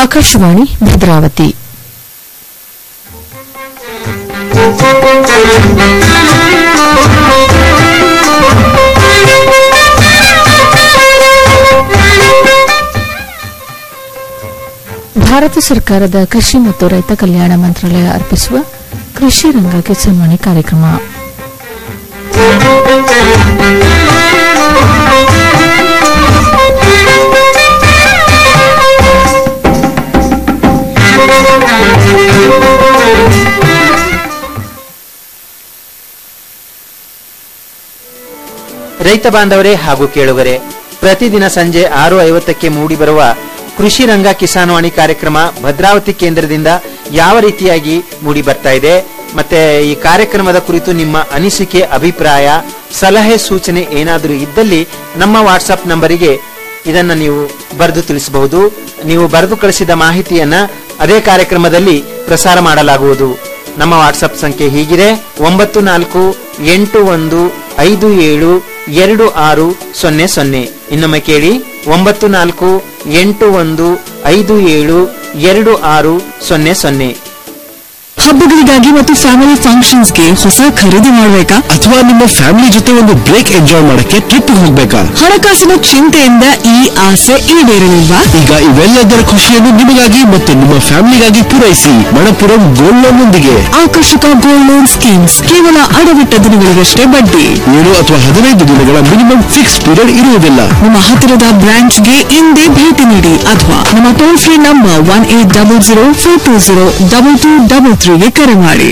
ಆಕಾಶವಾಣಿ ಭದ್ರಾವತಿ ಭಾರತ ಸರ್ಕಾರದ ಕೃಷಿ ಮತ್ತು ರೈತ ಕಲ್ಯಾಣ ಮಂತ್ರಾಲಯ ಅರ್ಪಿಸುವ ಕೃಷಿ ರಂಗ ಕಿಸಾನ್ವಾಣಿ ಕಾರ್ಯಕ್ರಮ ರೈತ ಬಾಂಧವರೇ ಹಾಗೂ ಕೇಳುಗರೆ ಪ್ರತಿದಿನ ಸಂಜೆ ಆರು ಐವತ್ತಕ್ಕೆ ಮೂಡಿಬರುವ ಕೃಷಿ ರಂಗ ಕಿಸಾನ್ವಾಣಿ ಕಾರ್ಯಕ್ರಮ ಭದ್ರಾವತಿ ಕೇಂದ್ರದಿಂದ ಯಾವ ರೀತಿಯಾಗಿ ಮೂಡಿ ಬರ್ತಾ ಇದೆ ಮತ್ತೆ ಈ ಕಾರ್ಯಕ್ರಮದ ಕುರಿತು ನಿಮ್ಮ ಅನಿಸಿಕೆ ಅಭಿಪ್ರಾಯ ಸಲಹೆ ಸೂಚನೆ ಏನಾದರೂ ಇದ್ದಲ್ಲಿ ನಮ್ಮ ವಾಟ್ಸಪ್ ನಂಬರಿಗೆ ಇದನ್ನ ನೀವು ಬರೆದು ತಿಳಿಸಬಹುದು ನೀವು ಬರೆದು ಕಳಿಸಿದ ಮಾಹಿತಿಯನ್ನ ಅದೇ ಕಾರ್ಯಕ್ರಮದಲ್ಲಿ ಪ್ರಸಾರ ಮಾಡಲಾಗುವುದು ನಮ್ಮ ವಾಟ್ಸಪ್ ಸಂಖ್ಯೆ ಹೀಗಿದೆ ಒಂಬತ್ತು ನಾಲ್ಕು ಎಂಟು ಒಂದು ಐದು ಏಳು ಎರಡು ಆರು ಸೊನ್ನೆ ಸೊನ್ನೆ ಇನ್ನೊಮ್ಮೆ ಕೇಳಿ ಒಂಬತ್ತು ನಾಲ್ಕು ಎಂಟು ಒಂದು ಐದು ಏಳು ಎರಡು ಆರು ಸೊನ್ನೆ ಸೊನ್ನೆ ಹಬ್ಬಗಳಿಗಾಗಿ ಮತ್ತು ಫ್ಯಾಮಿಲಿ ಫಂಕ್ಷನ್ಸ್ಗೆ ಹೊಸ ಖರೀದಿ ಮಾಡಬೇಕಾ ಅಥವಾ ನಿಮ್ಮ ಫ್ಯಾಮಿಲಿ ಜೊತೆ ಒಂದು ಬ್ರೇಕ್ ಎಂಜಾಯ್ ಮಾಡಕ್ಕೆ ಟ್ರಿಪ್ ಹೋಗ್ಬೇಕಾ ಹಣಕಾಸಿನ ಚಿಂತೆಯಿಂದ ಈ ಆಸೆ ಈಡೇರಲಿಲ್ವಾ ಈಗ ಇವೆಲ್ಲದರ ಖುಷಿಯನ್ನು ನಿಮಗಾಗಿ ಮತ್ತು ನಿಮ್ಮ ಫ್ಯಾಮಿಲಿಗಾಗಿ ಪೂರೈಸಿ ಮಣಪುರಂ ಗೋಲ್ಡ್ ಲೋನ್ ನೊಂದಿಗೆ ಆಕರ್ಷಕ ಗೋಲ್ಡ್ ಲೋನ್ ಸ್ಕೀಮ್ಸ್ ಕೇವಲ ಅಡವಿಟ್ಟ ದಿನಗಳಿಗಷ್ಟೇ ಬಡ್ಡಿ ಏಳು ಅಥವಾ ಹದಿನೈದು ದಿನಗಳ ಮಿನಿಮಮ್ ಫಿಕ್ಸ್ ಪೀರಿಯಡ್ ಇರುವುದಿಲ್ಲ ನಿಮ್ಮ ಹತ್ತಿರದ ಬ್ರಾಂಚ್ಗೆ ಇಂದೇ ಭೇಟಿ ನೀಡಿ ಅಥವಾ ನಮ್ಮ toll free number one eight double zero four two zero double two double ತ್ರೀಗೆ ಕರೆ ಮಾಡಿ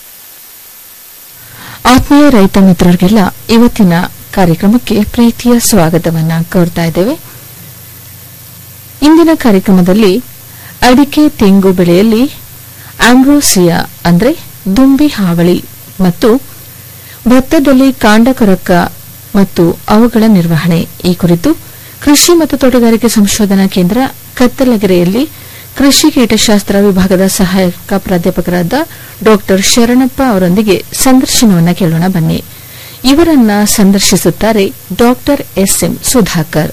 ಆತ್ಮೀಯ ರೈತ ಮಿತ್ರರಿಗೆಲ್ಲ ಇವತ್ತಿನ ಕಾರ್ಯಕ್ರಮಕ್ಕೆ ಪ್ರೀತಿಯ ಸ್ವಾಗತವನ್ನ ಕೋರ್ತಾ ಇದ್ದೇವೆ ಇಂದಿನ ಕಾರ್ಯಕ್ರಮದಲ್ಲಿ ಅಡಿಕೆ ತೆಂಗು ಬೆಳೆಯಲ್ಲಿ ಆಂಬ್ರೋಸಿಯಾ ಅಂದ್ರೆ ದುಂಬಿ ಹಾವಳಿ ಮತ್ತು ಭತ್ತದಲ್ಲಿ ಕಾಂಡಕೊರಕ ಮತ್ತು ಅವುಗಳ ನಿರ್ವಹಣೆ ಈ ಕುರಿತು ಕೃಷಿ ಮತ್ತು ತೋಟಗಾರಿಕೆ ಸಂಶೋಧನಾ ಕೇಂದ್ರ ಕತ್ತಲಗೆರೆಯಲ್ಲಿ ಕೃಷಿ ಕೀಟಶಾಸ್ತ್ರ ವಿಭಾಗದ ಸಹಾಯಕ ಪ್ರಾಧ್ಯಾಪಕರಾದ ಡಾಕ್ಟರ್ ಶರಣಪ್ಪ ಅವರೊಂದಿಗೆ ಸಂದರ್ಶನವನ್ನ ಕೇಳೋಣ ಬನ್ನಿ ಇವರನ್ನ ಸಂದರ್ಶಿಸುತ್ತಾರೆ ಡಾಕ್ಟರ್ ಎಸ್ಎಂ ಸುಧಾಕರ್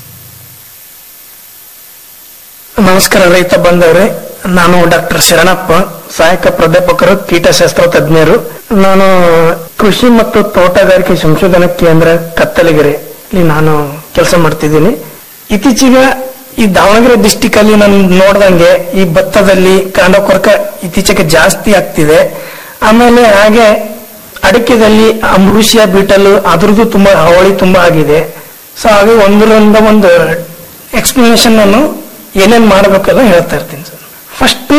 ನಮಸ್ಕಾರ ರೈತ ಬಂದವರೇ ನಾನು ಡಾಕ್ಟರ್ ಶರಣಪ್ಪ ಸಹಾಯಕ ಪ್ರಾಧ್ಯಾಪಕರು ಕೀಟಶಾಸ್ತ್ರ ತಜ್ಞರು ನಾನು ಕೃಷಿ ಮತ್ತು ತೋಟಗಾರಿಕೆ ಸಂಶೋಧನಾ ಕೇಂದ್ರ ಕತ್ತಲಗೆರೆ ಇಲ್ಲಿ ನಾನು ಕೆಲಸ ಮಾಡ್ತಿದ್ದೀನಿ ಇತ್ತೀಚೆಗೆ ಈ ದಾವಣಗೆರೆ ಡಿಸ್ಟಿಕ್ ಅಲ್ಲಿ ನಾನು ನೋಡ್ದಂಗೆ ಈ ಭತ್ತದಲ್ಲಿ ಕಾಂಡಕೊರಕ ಇತ್ತೀಚೆಗೆ ಜಾಸ್ತಿ ಆಗ್ತಿದೆ ಆಮೇಲೆ ಹಾಗೆ ಅಡಿಕೆದಲ್ಲಿ ಅಂಬೃಷಿಯ ಬೀಟಲು ಅದ್ರದ್ದು ತುಂಬಾ ಹಾವಳಿ ತುಂಬಾ ಆಗಿದೆ ಸೊ ಹಾಗೆ ಒಂದರಿಂದ ಒಂದು ಎಕ್ಸ್ಪ್ಲನೇಷನ್ ನಾನು ಏನೇನ್ ಮಾಡಬೇಕೆಲ್ಲ ಹೇಳ್ತಾ ಇರ್ತೀನಿ ಸರ್ ಫಸ್ಟ್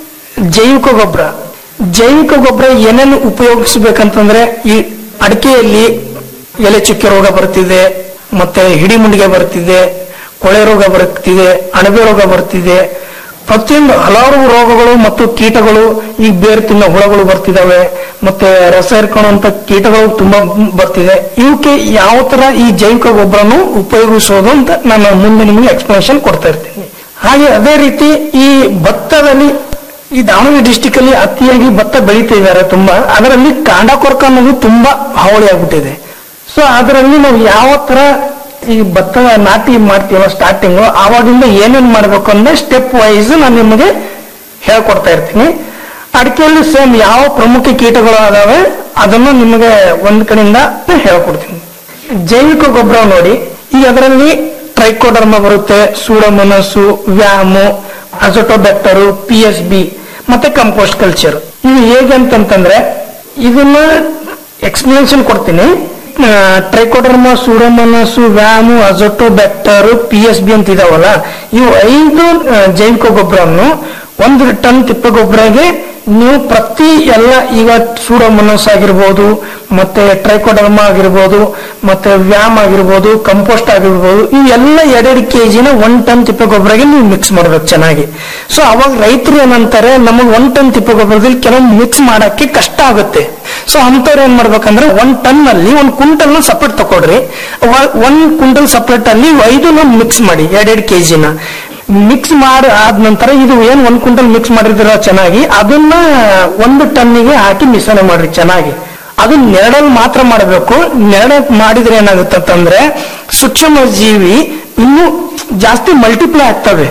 ಜೈವಿಕ ಗೊಬ್ಬರ ಜೈವಿಕ ಗೊಬ್ಬರ ಏನೇನು ಉಪಯೋಗಿಸ್ಬೇಕಂತಂದ್ರೆ ಈ ಅಡಿಕೆಯಲ್ಲಿ ಎಲೆ ಚುಕ್ಕೆ ರೋಗ ಬರ್ತಿದೆ ಮತ್ತೆ ಹಿಡಿಮುಂಡಿಗೆ ಬರ್ತಿದೆ ಕೊಳೆ ರೋಗ ಬರ್ತಿದೆ ಅಣಬೆ ರೋಗ ಬರ್ತಿದೆ ಪ್ರತಿಯೊಂದು ಹಲವಾರು ರೋಗಗಳು ಮತ್ತು ಕೀಟಗಳು ಈ ಬೇರು ತಿನ್ನೋ ಹುಳಗಳು ಬರ್ತಿದಾವೆ ಮತ್ತೆ ರಸ ಇರ್ಕೊಳ್ಳುವಂತ ಕೀಟಗಳು ತುಂಬಾ ಬರ್ತಿದೆ ಇವಕ್ಕೆ ಯಾವ ತರ ಈ ಜೈವಿಕ ಗೊಬ್ಬರನು ಉಪಯೋಗಿಸೋದು ಅಂತ ನಾನು ಮುಂದೆ ನಿಮಗೆ ಎಕ್ಸ್ಪ್ಲನೇಷನ್ ಕೊಡ್ತಾ ಇರ್ತೀನಿ ಹಾಗೆ ಅದೇ ರೀತಿ ಈ ಭತ್ತದಲ್ಲಿ ಈ ದಾವಣಗೆರೆ ಡಿಸ್ಟಿಕ್ ಅಲ್ಲಿ ಅತಿಯಾಗಿ ಭತ್ತ ಬೆಳೀತಾ ಇದ್ದಾರೆ ತುಂಬಾ ಅದರಲ್ಲಿ ಕಾಂಡಕೊರಕ ಅನ್ನೋದು ತುಂಬಾ ಹಾವಳಿ ಆಗ್ಬಿಟ್ಟಿದೆ ಸೊ ಅದರಲ್ಲಿ ನಾವು ಯಾವ ತರ ಈ ಭತ್ತ ನಾಟಿ ಮಾಡ್ತೀವೋ ಸ್ಟಾರ್ಟಿಂಗ್ ಆವಾಗಿಂದ ಏನೇನ್ ಮಾಡ್ಬೇಕು ಅಂದ್ರೆ ಸ್ಟೆಪ್ ವೈಸ್ ನಾನು ನಿಮಗೆ ಹೇಳ್ಕೊಡ್ತಾ ಇರ್ತೀನಿ ಅಡಿಕೆಯಲ್ಲಿ ಸೇಮ್ ಯಾವ ಪ್ರಮುಖ ಕೀಟಗಳು ಅದಾವೆ ಅದನ್ನು ನಿಮಗೆ ಒಂದ್ ಕಡೆಯಿಂದ ಹೇಳ್ಕೊಡ್ತೀನಿ ಜೈವಿಕ ಗೊಬ್ಬರ ನೋಡಿ ಈಗ ಅದರಲ್ಲಿ ಟ್ರೈಕೋಡರ್ಮ ಬರುತ್ತೆ pseudomonas VAM azotobacter P S B ಮತ್ತೆ ಕಂಪೋಸ್ಟ್ ಕಲ್ಚರ್ ಇದು ಹೇಗೆ ಅಂತಂತಂದ್ರೆ ಇದನ್ನ ಎಕ್ಸ್ಪ್ಲನೇಷನ್ ಕೊಡ್ತೀನಿ trichoderma pseudomonas VAM azotobacter P S B ಅಂತ ಇದಾವಲ್ಲ ಇವು ಐದು ಆ, ಜೈವಿಕ ಗೊಬ್ಬರವನ್ನು ಒಂದು ಟನ್ ತಿಪ್ಪೆ ಗೊಬ್ಬರಗೆ ನೀವು ಪ್ರತಿ ಎಲ್ಲ ಈಗ ಸೂಡೋಮೊನಸ್ ಆಗಿರ್ಬೋದು ಮತ್ತೆ ಟ್ರೈಕೋಡರ್ಮ ಆಗಿರ್ಬೋದು ಮತ್ತೆ ವ್ಯಾಮ್ ಆಗಿರ್ಬೋದು ಕಂಪೋಸ್ಟ್ ಆಗಿರ್ಬೋದು ಇವೆಲ್ಲ ಎರಡೆರಡು ಕೆಜಿನ ಒನ್ ಟನ್ ತಿಪ್ಪೆ ಗೊಬ್ಬರಗೆ ನೀವು ಮಿಕ್ಸ್ ಮಾಡ್ಬೇಕು ಚೆನ್ನಾಗಿ ಸೊ ಅವಾಗ ರೈತರು ಏನಂತಾರೆ ನಮಗೆ ಒನ್ ಟನ್ ತಿಪ್ಪೆ ಗೊಬ್ಬರದಲ್ಲಿ ಕೆಲವೊಂದು ಮಿಕ್ಸ್ ಮಾಡಕ್ಕೆ ಕಷ್ಟ ಆಗುತ್ತೆ ಸೊ ಅಂತವ್ರು ಏನ್ ಮಾಡ್ಬೇಕಂದ್ರೆ ಒನ್ ಟನ್ ಅಲ್ಲಿ ಒಂದ್ ಕ್ವಿಂಟಲ್ ನ ಸಪ್ರೇಟ್ ತಕೊಡ್ರಿ ಒನ್ ಕ್ವಿಂಟಲ್ ಸಪ್ರೇಟ್ ಅಲ್ಲಿ ಐದು ಮಿಕ್ಸ್ ಮಾಡಿ ಎರಡೆರಡು ಕೆಜಿನ ಮಿಕ್ಸ್ ಮಾಡಿ ಆದ ನಂತರ ಇದು ಏನ್ ಒಂದ್ ಕ್ವಿಂಟಲ್ ಮಿಕ್ಸ್ ಮಾಡಿದಿರ ಚೆನ್ನಾಗಿ ಅದನ್ನ ಒಂದು ಟನ್ನಿಗೆ ಹಾಕಿ ಮಿಶ್ರಣ ಮಾಡ್ರಿ ಚೆನ್ನಾಗಿ ಅದು ನೆರಳಲ್ಲಿ ಮಾತ್ರ ಮಾಡಬೇಕು ನೆರಳ ಮಾಡಿದ್ರೆ ಏನಾಗುತ್ತೆ ಅಂತಂದ್ರೆ ಸೂಕ್ಷ್ಮ ಜೀವಿ ಇನ್ನೂ ಜಾಸ್ತಿ ಮಲ್ಟಿಪ್ಲೈ ಆಗ್ತವೆ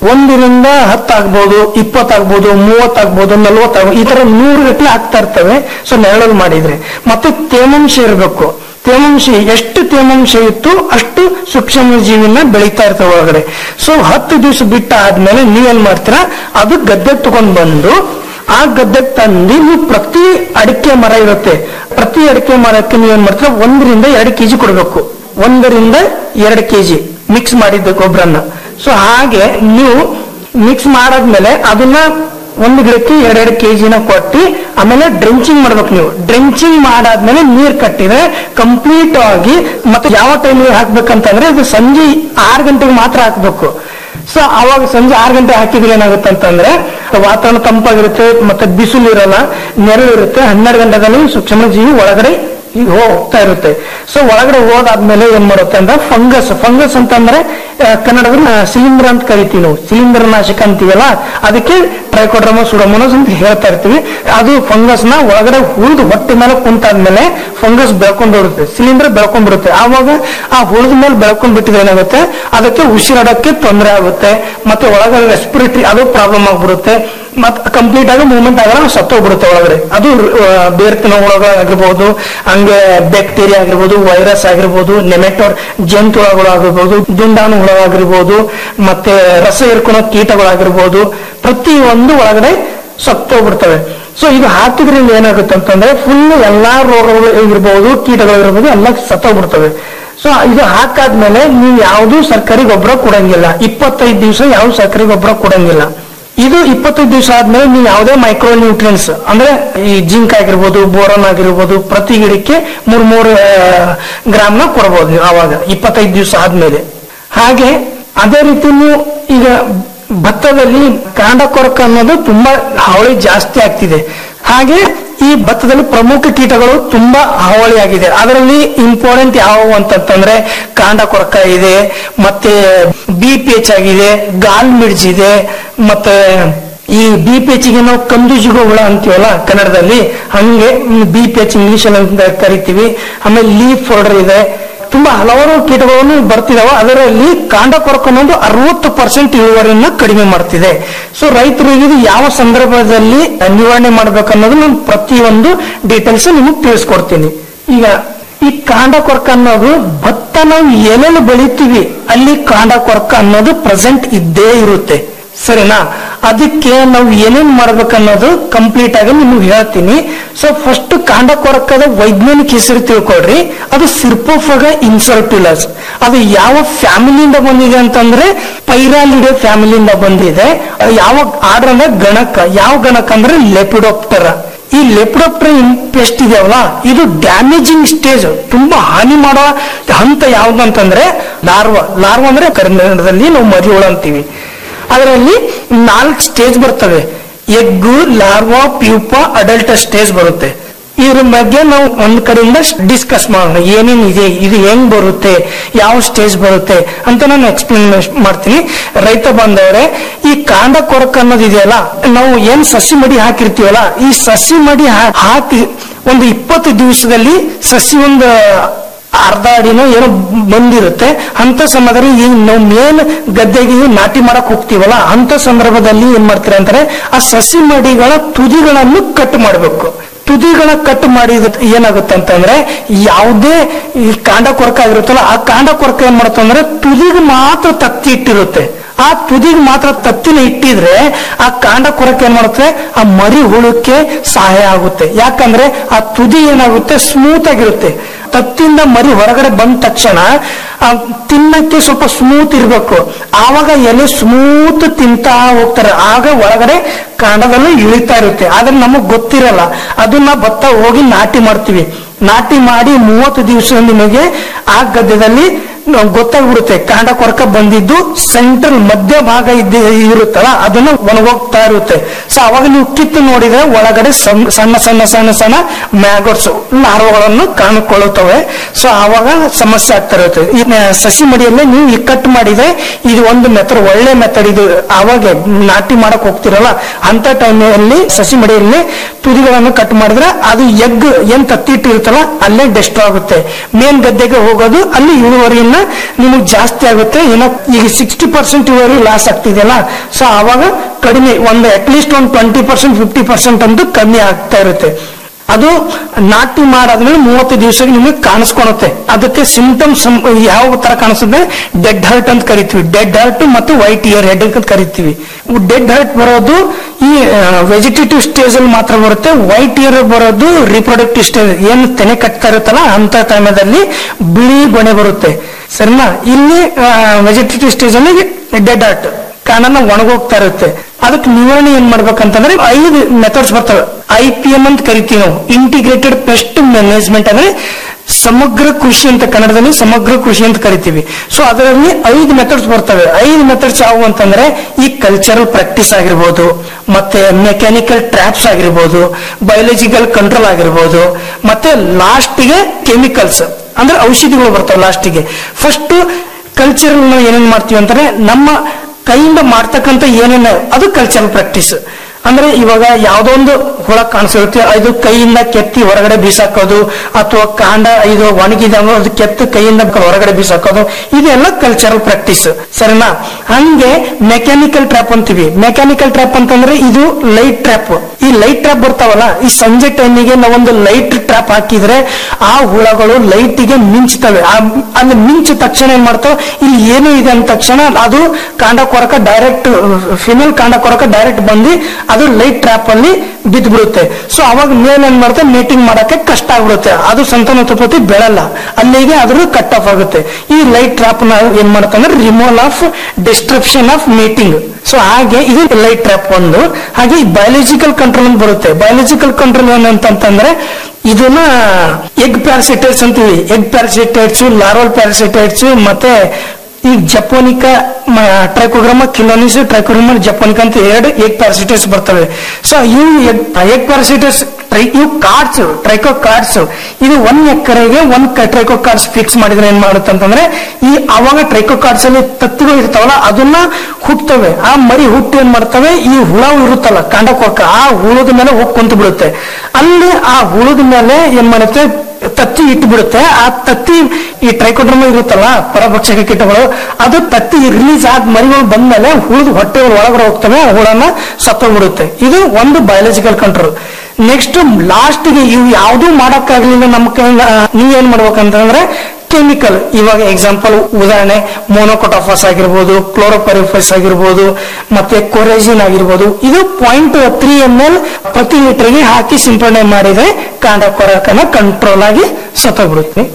ಒಂದರಿಂದ ಹತ್ತಾಗ್ಬೋದು ಇಪ್ಪತ್ತಾಗ್ಬೋದು ಮೂವತ್ತಾಗ್ಬೋದು ನಲ್ವತ್ತಾಗ್ಬೋದು ಈ ತರ ನೂರು ಗಟ್ಟಲೆ ಆಗ್ತಾ ಇರ್ತವೆ ಸೊ ನೆರಳಲ್ಲಿ ಮಾಡಿದ್ರೆ ಮತ್ತೆ ತೇವಾಂಶ ಇರಬೇಕು ತೇವಾಂಶ ಎಷ್ಟು ತೇವಾಂಶ ಇತ್ತು ಅಷ್ಟು ಸೂಕ್ಷ್ಮ ಜೀವಿನ ಬೆಳೀತಾ ಇರ್ತವೆ ಒಳಗಡೆ ಸೊ ಹತ್ತು ದಿವಸ ಬಿಟ್ಟ ಆದ್ಮೇಲೆ ನೀವೇನ್ ಮಾಡ್ತೀರಾ ಅದು ಗದ್ದೆ ತಗೊಂಡ್ ಬಂದು ಆ ಗದ್ದೆಗೆ ತಂದು ನೀವು ಪ್ರತಿ ಅಡಿಕೆ ಮರ ಇರುತ್ತೆ ಪ್ರತಿ ಅಡಿಕೆ ಮರಕ್ಕೆ ನೀವೇನ್ ಮಾಡ್ತೀರಾ ಒಂದರಿಂದ ಎರಡು ಕೆಜಿ ಕೊಡಬೇಕು ಒಂದರಿಂದ ಎರಡು ಕೆಜಿ ಮಿಕ್ಸ್ ಮಾಡಿದ್ದ ಗೊಬ್ಬರನ್ನ ಸೊ ಹಾಗೆ ನೀವು ಮಿಕ್ಸ್ ಮಾಡಾದ್ಮೇಲೆ ಅದನ್ನ ಒಂದು ಗಿಡಕ್ಕೆ ಎರಡೆರಡು ಕೆಜಿನ ಕೊಟ್ಟು ಆಮೇಲೆ ಡ್ರೆಂಚಿಂಗ್ ಮಾಡ್ಬೇಕು ನೀವು ಡ್ರೆಂಚಿಂಗ್ ಮಾಡಾದ್ಮೇಲೆ ನೀರ್ ಕಟ್ಟಿದ್ರೆ ಕಂಪ್ಲೀಟ್ ಆಗಿ ಮತ್ತೆ ಯಾವ ಟೈಮಿಗೆ ಹಾಕ್ಬೇಕಂತಂದ್ರೆ ಇದು ಸಂಜೆ ಆರು ಗಂಟೆಗೆ ಮಾತ್ರ ಹಾಕ್ಬೇಕು ಸೊ ಅವಾಗ ಸಂಜೆ ಆರು ಗಂಟೆ ಹಾಕಿದ್ರೆ ಏನಾಗುತ್ತೆ ಅಂತಂದ್ರೆ ವಾತಾವರಣ ತಂಪಾಗಿರುತ್ತೆ ಮತ್ತೆ ಬಿಸಿಲು ಇರಲ್ಲ ನೆರಳು ಇರುತ್ತೆ ಹನ್ನೆರಡು ಗಂಟೆದಲ್ಲಿ ಸೂಕ್ಷ್ಮ ಜೀವಿ ಒಳಗಡೆ ಈಗ ಹೋಗ್ತಾ ಇರುತ್ತೆ ಸೊ ಒಳಗಡೆ ಹೋದಾದ್ಮೇಲೆ ಏನ್ ಮಾಡುತ್ತೆ ಅಂದ್ರೆ ಫಂಗಸ್ ಫಂಗಸ್ ಅಂತಂದ್ರೆ ಆ, ಕನ್ನಡದಲ್ಲಿ ಸಿಲಿಂಡರ್ ಅಂತ ಕರಿತೀವಿ ನಾವು ಸಿಲಿಂಡರ್ ನಾಶಕ ಅಂತೀವಲ್ಲ ಅದಕ್ಕೆ ಟ್ರೈಕೋಡ್ರಮ ಸುಡಮೋನಸ್ ಅಂತ ಹೇಳ್ತಾ ಇರ್ತೀವಿ ಅದು ಫಂಗಸ್ ನ ಒಳಗಡೆ ಉಳಿದು ಹೊಟ್ಟೆ ಮೇಲೆ ಕುಂತಾದ್ಮೇಲೆ ಫಂಗಸ್ ಬೆಳ್ಕೊಂಡು ಬಿಡುತ್ತೆ ಸಿಲಿಂಡರ್ ಬೆಳ್ಕೊಂಡ್ ಬಿಡುತ್ತೆ ಆವಾಗ ಆ ಹುಳದ ಮೇಲೆ ಬೆಳ್ಕೊಂಡ್ ಬಿಟ್ಟಿದ್ರೆ ಏನಾಗುತ್ತೆ ಅದಕ್ಕೆ ಉಸಿರಾಡಕ್ಕೆ ತೊಂದರೆ ಆಗುತ್ತೆ ಮತ್ತೆ ಒಳಗಡೆ ರೆಸ್ಪಿರೇಟರಿ ಅದು ಪ್ರಾಬ್ಲಮ್ ಆಗ್ಬಿಡುತ್ತೆ ಮತ್ತೆ ಕಂಪ್ಲೀಟ್ ಆಗಿ ಮೂವ್ಮೆಂಟ್ ಆಗಲ್ಲ ಸತ್ತೋಗ್ಬಿಡುತ್ತೆ ಒಳಗಡೆ ಅದು ಆ, ಬೇರ್ತಿನ ಒಳಗಾಗಿರ್ಬೋದು ಹಂಗೆ ಬ್ಯಾಕ್ಟೀರಿಯಾ ಆಗಿರ್ಬೋದು ವೈರಸ್ ಆಗಿರ್ಬೋದು ನೆಮೆಟೋರ್ ಜಂತು ಹುಳಗಳು ಆಗಿರ್ಬೋದು ದುಂಡಾಣು ಹುಳವಾಗಿರ್ಬೋದು ಮತ್ತೆ ರಸ ಇರ್ಕೊಳೋ ಕೀಟಗಳಾಗಿರ್ಬೋದು ಪ್ರತಿ ಒಂದು ಒಳಗಡೆ ಸತ್ತೋಗ್ಬಿಡ್ತವೆ ಸೊ ಇದು ಹಾಕಿದ್ರಿಂದ ಏನಾಗುತ್ತೆ ಅಂತಂದ್ರೆ ಫುಲ್ ಎಲ್ಲಾ ರೋಗಗಳು ಇರ್ಬೋದು ಕೀಟಗಳು ಇರ್ಬೋದು ಎಲ್ಲ ಸತ್ತೋಗ್ಬಿಡ್ತವೆ ಸೊ ಇದು ಹಾಕಾದ್ಮೇಲೆ ನೀವು ಯಾವ್ದು ಸರ್ಕಾರಿ ಗೊಬ್ಬರ ಕೊಡಂಗಿಲ್ಲ ಇಪ್ಪತ್ತೈದು ದಿವಸ ಯಾವ ಸರ್ಕಾರಿ ಗೊಬ್ಬರ ಕೊಡಂಗಿಲ್ಲ ಇದು ಇಪ್ಪತ್ತೈದು ದಿವಸ ಆದ್ಮೇಲೆ ನೀವು ಯಾವುದೇ ಮೈಕ್ರೋ ನ್ಯೂಟ್ರಿಯನ್ಸ್ ಅಂದ್ರೆ ಈ ಜಿಂಕ್ ಆಗಿರ್ಬೋದು ಬೋರನ್ ಆಗಿರ್ಬೋದು ಪ್ರತಿ ಗಿಡಕ್ಕೆ ಮೂರ್ ಮೂರು ಗ್ರಾಮ್ನ ಕೊಡ್ಬೋದು ನೀವು ಆವಾಗ ಇಪ್ಪತ್ತೈದು ದಿವಸ ಆದ್ಮೇಲೆ ಹಾಗೆ ಅದೇ ರೀತಿ ನೀವು ಈಗ ಭತ್ತದಲ್ಲಿ ಕಾಂಡ ಕೊರಕ ಅನ್ನೋದು ತುಂಬಾ ಹಾವಳಿ ಜಾಸ್ತಿ ಆಗ್ತಿದೆ ಹಾಗೆ ಈ ಭತ್ತದಲ್ಲಿ ಪ್ರಮುಖ ಕೀಟಗಳು ತುಂಬಾ ಹಾವಳಿ ಆಗಿದೆ ಅದರಲ್ಲಿ ಇಂಪಾರ್ಟೆಂಟ್ ಯಾವುವು ಅಂತಂತಂದ್ರೆ ಕಾಂಡ ಕೊರಕ ಇದೆ ಮತ್ತೆ ಬಿ ಪಿ ಎಚ್ ಆಗಿದೆ ಗಾಲ್ ಮಿಡ್ಜ್ ಇದೆ ಮತ್ತೆ ಈ ಬಿ ಪಿ ಎಚ್ ಗೆ ನಾವು ಕಂದುಜಿಗೋ ಹುಳ ಅಂತೀವಲ್ಲ ಕನ್ನಡದಲ್ಲಿ ಹಂಗೆ ಬಿ ಪಿ ಎಚ್ ಇಂಗ್ಲಿಷ್ ಅಂತ ಕರಿತೀವಿ ಆಮೇಲೆ ಲೀಫ್ ಫೋಲ್ಡರ್ ಇದೆ ತುಂಬಾ ಹಲವಾರು ಕೀಟಗಳನ್ನು ಬರ್ತಿದಾವ ಅದರಲ್ಲಿ ಕಾಂಡ ಕೊರಕ ಅನ್ನೋದು ಅರವತ್ತು ಪರ್ಸೆಂಟ್ ಇಳುವರಿಯನ್ನ ಕಡಿಮೆ ಮಾಡ್ತಿದೆ ಸೊ ರೈತರಿಗೆ ಇದು ಯಾವ ಸಂದರ್ಭದಲ್ಲಿ ನಿವಾರಣೆ ಮಾಡ್ಬೇಕನ್ನೋದು ನಾನು ಪ್ರತಿಯೊಂದು ಡೀಟೇಲ್ಸ್ ನಿಮಗೆ ತಿಳಿಸ್ಕೊಡ್ತೀನಿ ಈಗ ಈ ಕಾಂಡ ಕೊರಕ ಅನ್ನೋದು ಭತ್ತ ನಾವು ಎಲ್ಲೆಲ್ಲಿ ಬೆಳಿತೀವಿ ಅಲ್ಲಿ ಕಾಂಡ ಕೊರಕ ಅನ್ನೋದು ಪ್ರೆಸೆಂಟ್ ಇದ್ದೇ ಇರುತ್ತೆ ಸರಿನಾ ಅದಕ್ಕೆ ನಾವು ಏನೇನ್ ಮಾಡ್ಬೇಕನ್ನೋದು ಕಂಪ್ಲೀಟ್ ಆಗಿ ನಿಮ್ಗೆ ಹೇಳ್ತೀನಿ ಸೊ ಫಸ್ಟ್ ಕಾಂಡ ಕೊರಕದ ವೈಜ್ಞಾನಿಕ ಹೆಸರು ತಿಳ್ಕೊಳ್ರಿ ಅದು ಸಿರ್ಪೋಫಗ ಇನ್ಸರ್ಟುಲಸ್ ಅದು ಯಾವ ಫ್ಯಾಮಿಲಿಯಿಂದ ಬಂದಿದೆ ಅಂತಂದ್ರೆ ಪೈರಾಲಿಡೆ ಫ್ಯಾಮಿಲಿಯಿಂದ ಬಂದಿದೆ ಅದು ಯಾವ ಆರ್ಡರ್ ಅಂದ್ರೆ ಗಣಕ ಯಾವ ಗಣಕ ಅಂದ್ರೆ ಲೆಪಿಡೋಪ್ಟರ ಈ ಲೆಪ್ಡೋಪ್ಟರ್ ಪೆಸ್ಟ್ ಇದೆಯಲ್ಲ ಇದು ಡ್ಯಾಮೇಜಿಂಗ್ ಸ್ಟೇಜ್ ತುಂಬಾ ಹಾನಿ ಮಾಡೋ ಹಂತ ಯಾವ್ದು ಅಂತಂದ್ರೆ ಲಾರ್ವಾ ಲಾರ್ವಾ ಅಂದ್ರೆ ಕನ್ನಡದಲ್ಲಿ ನಾವು ಮರಿಹುಳ ಅಂತೀವಿ ಅದರಲ್ಲಿ ನಾಲ್ಕು ಸ್ಟೇಜ್ ಬರ್ತವೆ egg larva pupa adult stage ಬರುತ್ತೆ ಇದ್ರ ಬಗ್ಗೆ ನಾವು ಒಂದ್ ಕಡೆಯಿಂದ ಡಿಸ್ಕಸ್ ಮಾಡೋಣ ಏನೇನ್ ಇದೆ ಇದು ಹೆಂಗ್ ಬರುತ್ತೆ ಯಾವ ಸ್ಟೇಜ್ ಬರುತ್ತೆ ಅಂತ ನಾನು ಎಕ್ಸ್ಪ್ಲೇನ್ ಮಾಡ್ತೀನಿ ರೈತ ಬಂದವರೆ ಈ ಕಾಂಡ ಕೊರಕ ಅನ್ನೋದು ಇದೆಯಲ್ಲ ನಾವು ಏನ್ ಸಸಿ ಮಡಿ ಹಾಕಿರ್ತೀವಲ್ಲ ಈ ಸಸಿ ಮಡಿ ಹಾ- ಹಾಕಿ ಒಂದು ಇಪ್ಪತ್ತು ದಿವಸದಲ್ಲಿ ಸಸಿ ಒಂದು ಅರ್ಧ ಅಡಿನೋ ಏನೋ ಬಂದಿರುತ್ತೆ ಅಂತ ಸಮಯದಲ್ಲಿ ಈಗ ನಾವು ಮೇನ್ ಗದ್ದೆಗೆ ನಾಟಿ ಮಾಡಕ್ ಹೋಗ್ತೀವಲ್ಲ ಅಂತ ಸಂದರ್ಭದಲ್ಲಿ ಏನ್ ಮಾಡ್ತೀರಾ ಅಂತಾರೆ ಆ ಸಸಿ ಮಡಿಗಳ ತುದಿಗಳನ್ನು ಕಟ್ ಮಾಡಬೇಕು ತುದಿಗಳ ಕಟ್ ಮಾಡಿದ ಏನಾಗುತ್ತೆ ಅಂತಂದ್ರೆ ಯಾವುದೇ ಈ ಕಾಂಡ ಕೊರಕ ಆಗಿರುತ್ತಲ್ಲ ಆ ಕಾಂಡ ಕೊರಕ ಏನ್ ಮಾಡುತ್ತೆ ಅಂದ್ರೆ ತುದಿಗೆ ಮಾತ್ರ ತತ್ತಿ ಇಟ್ಟಿರುತ್ತೆ ಆ ತುದಿಗೆ ಮಾತ್ರ ತತ್ತಿನ ಇಟ್ಟಿದ್ರೆ ಆ ಕಾಂಡ ಕೊರಕ ಏನ್ ಮಾಡುತ್ತೆ ಆ ಮರಿ ಹುಳಕ್ಕೆ ಸಹಾಯ ಆಗುತ್ತೆ ಯಾಕಂದ್ರೆ ಆ ತುದಿ ಏನಾಗುತ್ತೆ ಸ್ಮೂತ್ ಆಗಿರುತ್ತೆ ತತ್ತಿಂದ ಮರಿ ಹೊರಗಡೆ ಬಂದ ತಕ್ಷಣ ಆ ತಿನ್ನಕ್ಕೆ ಸ್ವಲ್ಪ ಸ್ಮೂತ್ ಇರ್ಬೇಕು ಆವಾಗ ಎಲೆ ಸ್ಮೂತ್ ತಿಂತಾ ಹೋಗ್ತಾರೆ ಆಗ ಒಳಗಡೆ ಕಾಂಡದಲ್ಲಿ ಇಳಿತಾ ಇರುತ್ತೆ ಆದ್ರೆ ನಮಗ್ ಗೊತ್ತಿರಲ್ಲ ಅದನ್ನ ಭತ್ತ ಹೋಗಿ ನಾಟಿ ಮಾಡ್ತೀವಿ ನಾಟಿ ಮಾಡಿ ಮೂವತ್ತು ದಿವಸ ನಿಮಗೆ ಆ ಗದ್ದೆದಲ್ಲಿ ನಾವ್ ಗೊತ್ತಾಗ್ಬಿಡುತ್ತೆ ಕಾಂಡ ಕೊರಕ ಬಂದಿದ್ದು ಸೆಂಟ್ರಲ್ ಮಧ್ಯ ಭಾಗ ಇದ್ದ ಇರುತ್ತಲ್ಲ ಅದನ್ನ ಒಣಗೋಗ್ತಾ ಇರುತ್ತೆ ಸೊ ಅವಾಗ ನೀವು ಕಿತ್ತು ನೋಡಿದ್ರೆ ಒಳಗಡೆ ಸಣ್ಣ ಸಣ್ಣ ಸಣ್ಣ ಸಣ್ಣ ಸಣ್ಣ ಮ್ಯಾಗೋಟ್ಸ್ ಲಾರ್ವಗಳನ್ನು ಕಾಣಿಕೊಳ್ಳುತ್ತವೆ ಸೊ ಅವಾಗ ಸಮಸ್ಯೆ ಆಗ್ತಾ ಇರುತ್ತೆ ಈ ನ- ಸಸಿ ಮಡಿಯಲ್ಲೇ ನೀವು ಈ ಕಟ್ ಮಾಡಿದ್ರೆ ಇದು ಒಂದು ಮೆಥಡ್ ಒಳ್ಳೆ ಮೆಥಡ್ ಇದು ಅವಾಗ ನಾಟಿ ಮಾಡಕ್ ಹೋಗ್ತಿರಲ್ಲ ಅಂತ ಟೈಮಲ್ಲಿ ಸಸಿ ಮಡಿಯಲ್ಲಿ ತುದಿಗಳನ್ನು ಕಟ್ ಮಾಡಿದ್ರೆ ಅದು ಎಗ್ ಏನ್ ತತ್ತಿಟ್ಟು ಇರುತ್ತಲ್ಲ ಅಲ್ಲೇ ಡೆಸ್ಟ್ ಆಗುತ್ತೆ ಮೇನ್ ಗದ್ದೆಗೆ ಹೋಗೋದು ಅಲ್ಲಿ ಇಳುವರಿಯನ್ನ ನಿಮಗೆ ಜಾಸ್ತಿ ಆಗುತ್ತೆ ಏನೋ ಈಗ ಸಿಕ್ಸ್ಟಿ ಪರ್ಸೆಂಟ್ ಇಳುವರಿ ಲಾಸ್ ಆಗ್ತಿದೆಯಲ್ಲ ಸೊ ಅವಾಗ ಕಡಿಮೆ ಒಂದು ಅಟ್ಲೀಸ್ಟ್ ಒಂದು ಟ್ವೆಂಟಿ ಪರ್ಸೆಂಟ್ ಫಿಫ್ಟಿ ಪರ್ಸೆಂಟ್ ಅಂತೂ ಕಮ್ಮಿ ಆಗ್ತಾ ಇರುತ್ತೆ ಅದು ನಾಟಿ ಮಾಡಾದ್ಮೇಲೆ ಮೂವತ್ತು ದಿವಸಕ್ಕೆ ನಿಮಗೆ ಕಾಣಿಸ್ಕೊಳುತ್ತೆ ಅದಕ್ಕೆ ಸಿಂಟಮ್ಸ್ ಯಾವ ತರ ಕಾಣಿಸುತ್ತೆ ಡೆಡ್ ಹರ್ಟ್ ಅಂತ ಕರಿತೀವಿ ಡೆಡ್ ಹರ್ಟ್ ಮತ್ತು ವೈಟ್ ಇಯರ್ ಹೆಡ್ ಅಂತ ಕರಿತೀವಿ ಡೆಡ್ ಹರ್ಟ್ ಬರೋದು ಈ ವೆಜಿಟೇಟಿವ್ ಸ್ಟೇಜ್ ಅಲ್ಲಿ ಮಾತ್ರ ಬರುತ್ತೆ ವೈಟ್ ಇಯರ್ ಬರೋದು ರಿಪ್ರೊಡಕ್ಟಿವ್ ಸ್ಟೇಜ್ ಏನು ತೆನೆ ಕಟ್ತಾ ಇರುತ್ತಲ್ಲ ಅಂತ ಟೈಮಲ್ಲಿ ಬಿಳಿ ಗೊನೆ ಬರುತ್ತೆ ಸರಿನಾ ಇಲ್ಲಿ ವೆಜಿಟೇಟಿವ್ ಸ್ಟೇಜ್ ಅಲ್ಲಿ ಡೆಡ್ ಹರ್ಟ್ ಕಾಣನ ಒಣಗೋಗ್ತಾ ಇರುತ್ತೆ ಅದಕ್ಕೆ ನಿವಾರಣೆ ಏನ್ ಮಾಡ್ಬೇಕಂತಂದ್ರೆ ಐದು ಮೆಥಡ್ಸ್ ಬರ್ತವೆ ಐ ಪಿ ಎಂ ಅಂತ ಕರಿತೀವಿ ನಾವು ಇಂಟಿಗ್ರೇಟೆಡ್ ಪೆಸ್ಟ್ ಮ್ಯಾನೇಜ್ಮೆಂಟ್ ಅಂದ್ರೆ ಸಮಗ್ರ ಕೃಷಿ ಅಂತ ಕನ್ನಡದಲ್ಲಿ ಸಮಗ್ರ ಕೃಷಿ ಅಂತ ಕರಿತೀವಿ ಸೊ ಅದರಲ್ಲಿ ಐದು ಮೆಥಡ್ಸ್ ಬರ್ತವೆ ಐದು ಮೆಥಡ್ಸ್ ಯಾವುವು ಅಂತಂದ್ರೆ ಈ ಕಲ್ಚರಲ್ ಪ್ರಾಕ್ಟೀಸ್ ಆಗಿರ್ಬೋದು ಮತ್ತೆ ಮೆಕ್ಯಾನಿಕಲ್ ಟ್ರ್ಯಾಪ್ಸ್ ಆಗಿರ್ಬೋದು ಬಯೋಲಜಿಕಲ್ ಕಂಟ್ರೋಲ್ ಆಗಿರ್ಬೋದು ಮತ್ತೆ ಲಾಸ್ಟ್ಗೆ ಕೆಮಿಕಲ್ಸ್ ಅಂದ್ರೆ ಔಷಧಿಗಳು ಬರ್ತವೆ ಲಾಸ್ಟಿಗೆ ಫಸ್ಟ್ ಕಲ್ಚರಲ್ ನಾವು ಏನೇನ್ ಮಾಡ್ತೀವಿ ಅಂತಂದ್ರೆ ನಮ್ಮ ಕೈಯಿಂದ ಮಾಡ್ತಕ್ಕಂಥ ಏನೇನು ಅದು ಕಲ್ಚರಲ್ ಪ್ರಾಕ್ಟೀಸ್ ಅಂದ್ರೆ ಇವಾಗ ಯಾವ್ದೋ ಒಂದು ಹುಳ ಕಾಣಿಸಿರುತ್ತೆ ಅದು ಕೈಯಿಂದ ಕೆತ್ತಿ ಹೊರಗಡೆ ಬೀಸಾಕೋದು ಅಥವಾ ಕಾಂಡ ಇದು ಒಣಗಿದ ಅದು ಕೆತ್ತು ಕೈಯಿಂದ ಹೊರಗಡೆ ಬೀಸಾಕೋದು ಇದೆಲ್ಲ ಕಲ್ಚರಲ್ ಪ್ರಾಕ್ಟೀಸ್ ಸರಿನಾ ಹಂಗೆ ಮೆಕ್ಯಾನಿಕಲ್ ಟ್ರ್ಯಾಪ್ ಅಂತೀವಿ ಮೆಕ್ಯಾನಿಕಲ್ ಟ್ರ್ಯಾಪ್ ಅಂತಂದ್ರೆ ಇದು ಲೈಟ್ ಟ್ರ್ಯಾಪ್ ಈ ಲೈಟ್ ಟ್ರ್ಯಾಪ್ ಬರ್ತಾವಲ್ಲ ಈ ಸಂಜೆ ಟೈಮಿಗೆ ನಾವೊಂದು ಲೈಟ್ ಟ್ರ್ಯಾಪ್ ಹಾಕಿದ್ರೆ ಆ ಹುಳಗಳು ಲೈಟಿಗೆ ಮಿಂಚ್ತವೆ ಆ ಅಲ್ಲಿ ಮಿಂಚಿದ ತಕ್ಷಣ ಏನ್ ಮಾಡ್ತಾವ ಇಲ್ಲಿ ಏನು ಇದೆ ಅಂದ ತಕ್ಷಣ ಅದು ಕಾಂಡ ಕೊರಕ ಡೈರೆಕ್ಟ್ ಫಿಮೇಲ್ ಕಾಂಡ ಕೊರಕ ಡೈರೆಕ್ಟ್ ಬಂದು ಅದು ಲೈಟ್ ಟ್ರ್ಯಾಪ್ ಅಲ್ಲಿ ಬಿದ್ದು ಬಿಡುತ್ತೆ ಸೊ ಅವಾಗ ಮೇಲ್ ಏನ್ ಮಾಡುತ್ತೆ ಮೇಟಿಂಗ್ ಮಾಡಕ್ಕೆ ಕಷ್ಟ ಆಗ್ಬಿಡುತ್ತೆ ಅದು ಸಂತಾನೋತ್ಪತ್ತಿ ಬೆಳಲ್ಲ ಅಲ್ಲಿಗೆ ಅದ್ರ ಕಟ್ ಆಫ್ ಆಗುತ್ತೆ ಈ ಲೈಟ್ ಟ್ರ್ಯಾಪ್ ನ ಏನ್ ಮಾಡುತ್ತೆ ಅಂದ್ರೆ removal of disruption of meeting so ಹಾಗೆ ಇದು ಲೈಟ್ ಟ್ರ್ಯಾಪ್ ಒಂದು ಹಾಗೆ ಬಯಾಲಜಿಕಲ್ ಕಂಟ್ರೋಲ್ ಅಂತ ಬರುತ್ತೆ ಬಯಾಲಜಿಕಲ್ ಕಂಟ್ರೋಲ್ ಏನಂತಂದ್ರೆ ಇದನ್ನ ಎಗ್ ಪ್ಯಾರಾಸಿಟೈಡ್ಸ್ ಅಂತೀವಿ ಎಗ್ ಪ್ಯಾರಾಸಿಟೈಡ್ಸ್ ಲಾರ್ವಲ್ ಪ್ಯಾರಾಸಿಟೈಡ್ಸ್ ಮತ್ತೆ ಈ ಜಪೋನಿಕ ಟ್ರೈಕೋಗ್ರಾಮ ಕಿಲೋನಿಸ್ ಟ್ರೈಕೋಗ್ರಾಮ ಜಪೋನಿಕ ಅಂತ ಎರಡು ಎಗ್ ಪ್ಯಾರಾಸಿಟೈಡ್ಸ್ ಬರ್ತವೆ ಸೊ ಇವು ಎಗ್ ಪ್ಯಾರಾಸಿಟೈಡ್ಸ್ ಇವು ಕಾರ್ಡ್ಸ್ ಟ್ರೈಕೋ ಕಾರ್ಡ್ಸ್ ಇದು ಒಂದ್ ಎಕರೆಗೆ ಒಂದ್ ಟ್ರೈಕೋ ಕಾರ್ಡ್ಸ್ ಫಿಕ್ಸ್ ಮಾಡಿದ್ರೆ ಏನ್ ಮಾಡುತ್ತೆ ಅಂತಂದ್ರೆ ಈ ಅವಾಗ ಟ್ರೈಕೋ ಕಾರ್ಡ್ಸ್ ಅಲ್ಲಿ ತತ್ತಿಗಳು ಇರ್ತಾವಲ್ಲ ಅದನ್ನ ಹುಟ್ಟುತ್ತವೆ ಆ ಮರಿ ಹುಟ್ಟು ಏನ್ ಮಾಡ್ತವೆ ಈ ಹುಳ ಇರುತ್ತಲ್ಲ ಕಾಂಡಕೋಕ ಆ ಹುಳದ ಮೇಲೆ ಹೋಗಿ ಕುಂತು ಬಿಡುತ್ತೆ ಅಲ್ಲಿ ಆ ಹುಳದ ಮೇಲೆ ಏನ್ ಮಾಡುತ್ತೆ ತತ್ತಿ ಇಟ್ಟು ಬಿಡುತ್ತೆ ಆ ತತ್ತಿ ಈ ಟ್ರೈಕೋಡ್ರಮ ಇರುತ್ತಲ್ಲ ಪರಭಕ್ಷಕ ಕೀಟಗಳು ಅದು ತತ್ತಿ ರಿಲೀಸ್ ಆದ ಮರಿಗಳು ಬಂದ್ಮೇಲೆ ಹುಳದ ಹೊಟ್ಟೆ ಒಳಗಡೆ ಹೋಗ್ತವೆ ಆ ಹುಳನ ಸತ್ತೋಗ್ಬಿಡುತ್ತೆ ಇದು ಒಂದು ಬಯಾಲಜಿಕಲ್ ಕಂಟ್ರೋಲ್ ನೆಕ್ಸ್ಟ್ ಲಾಸ್ಟ್ಗೆ ಇವು ಯಾವ್ದು ಮಾಡಕ್ಕಾಗ್ಲಿಲ್ಲ ನಮ್ಮ ಕೈಯಿಂದ ನೀವ್ ಏನ್ ಮಾಡ್ಬೇಕಂತಂದ್ರೆ ಕೆಮಿಕಲ್ ಇವಾಗ ಎಕ್ಸಾಂಪಲ್ ಉದಾಹರಣೆ ಮೋನೋಕೊಟಾಫಾಸ್ ಆಗಿರ್ಬೋದು ಕ್ಲೋರೋಪರಿಫಸ್ ಆಗಿರ್ಬೋದು ಮತ್ತೆ ಕೊರೆಜಿನ್ ಆಗಿರ್ಬೋದು ಇದು ಪಾಯಿಂಟ್ ತ್ರೀ ಎಂ ಎಲ್ ಪ್ರತಿ ಲೀಟರ್ಗೆ ಹಾಕಿ ಸಿಂಪಡಣೆ ಮಾಡಿದ್ರೆ ಕಾಂಡ ಕೊರಕನ ಕಂಟ್ರೋಲ್ ಆಗಿ ಸತ್ತೋಗ್ಬಿಡುತ್ತೆ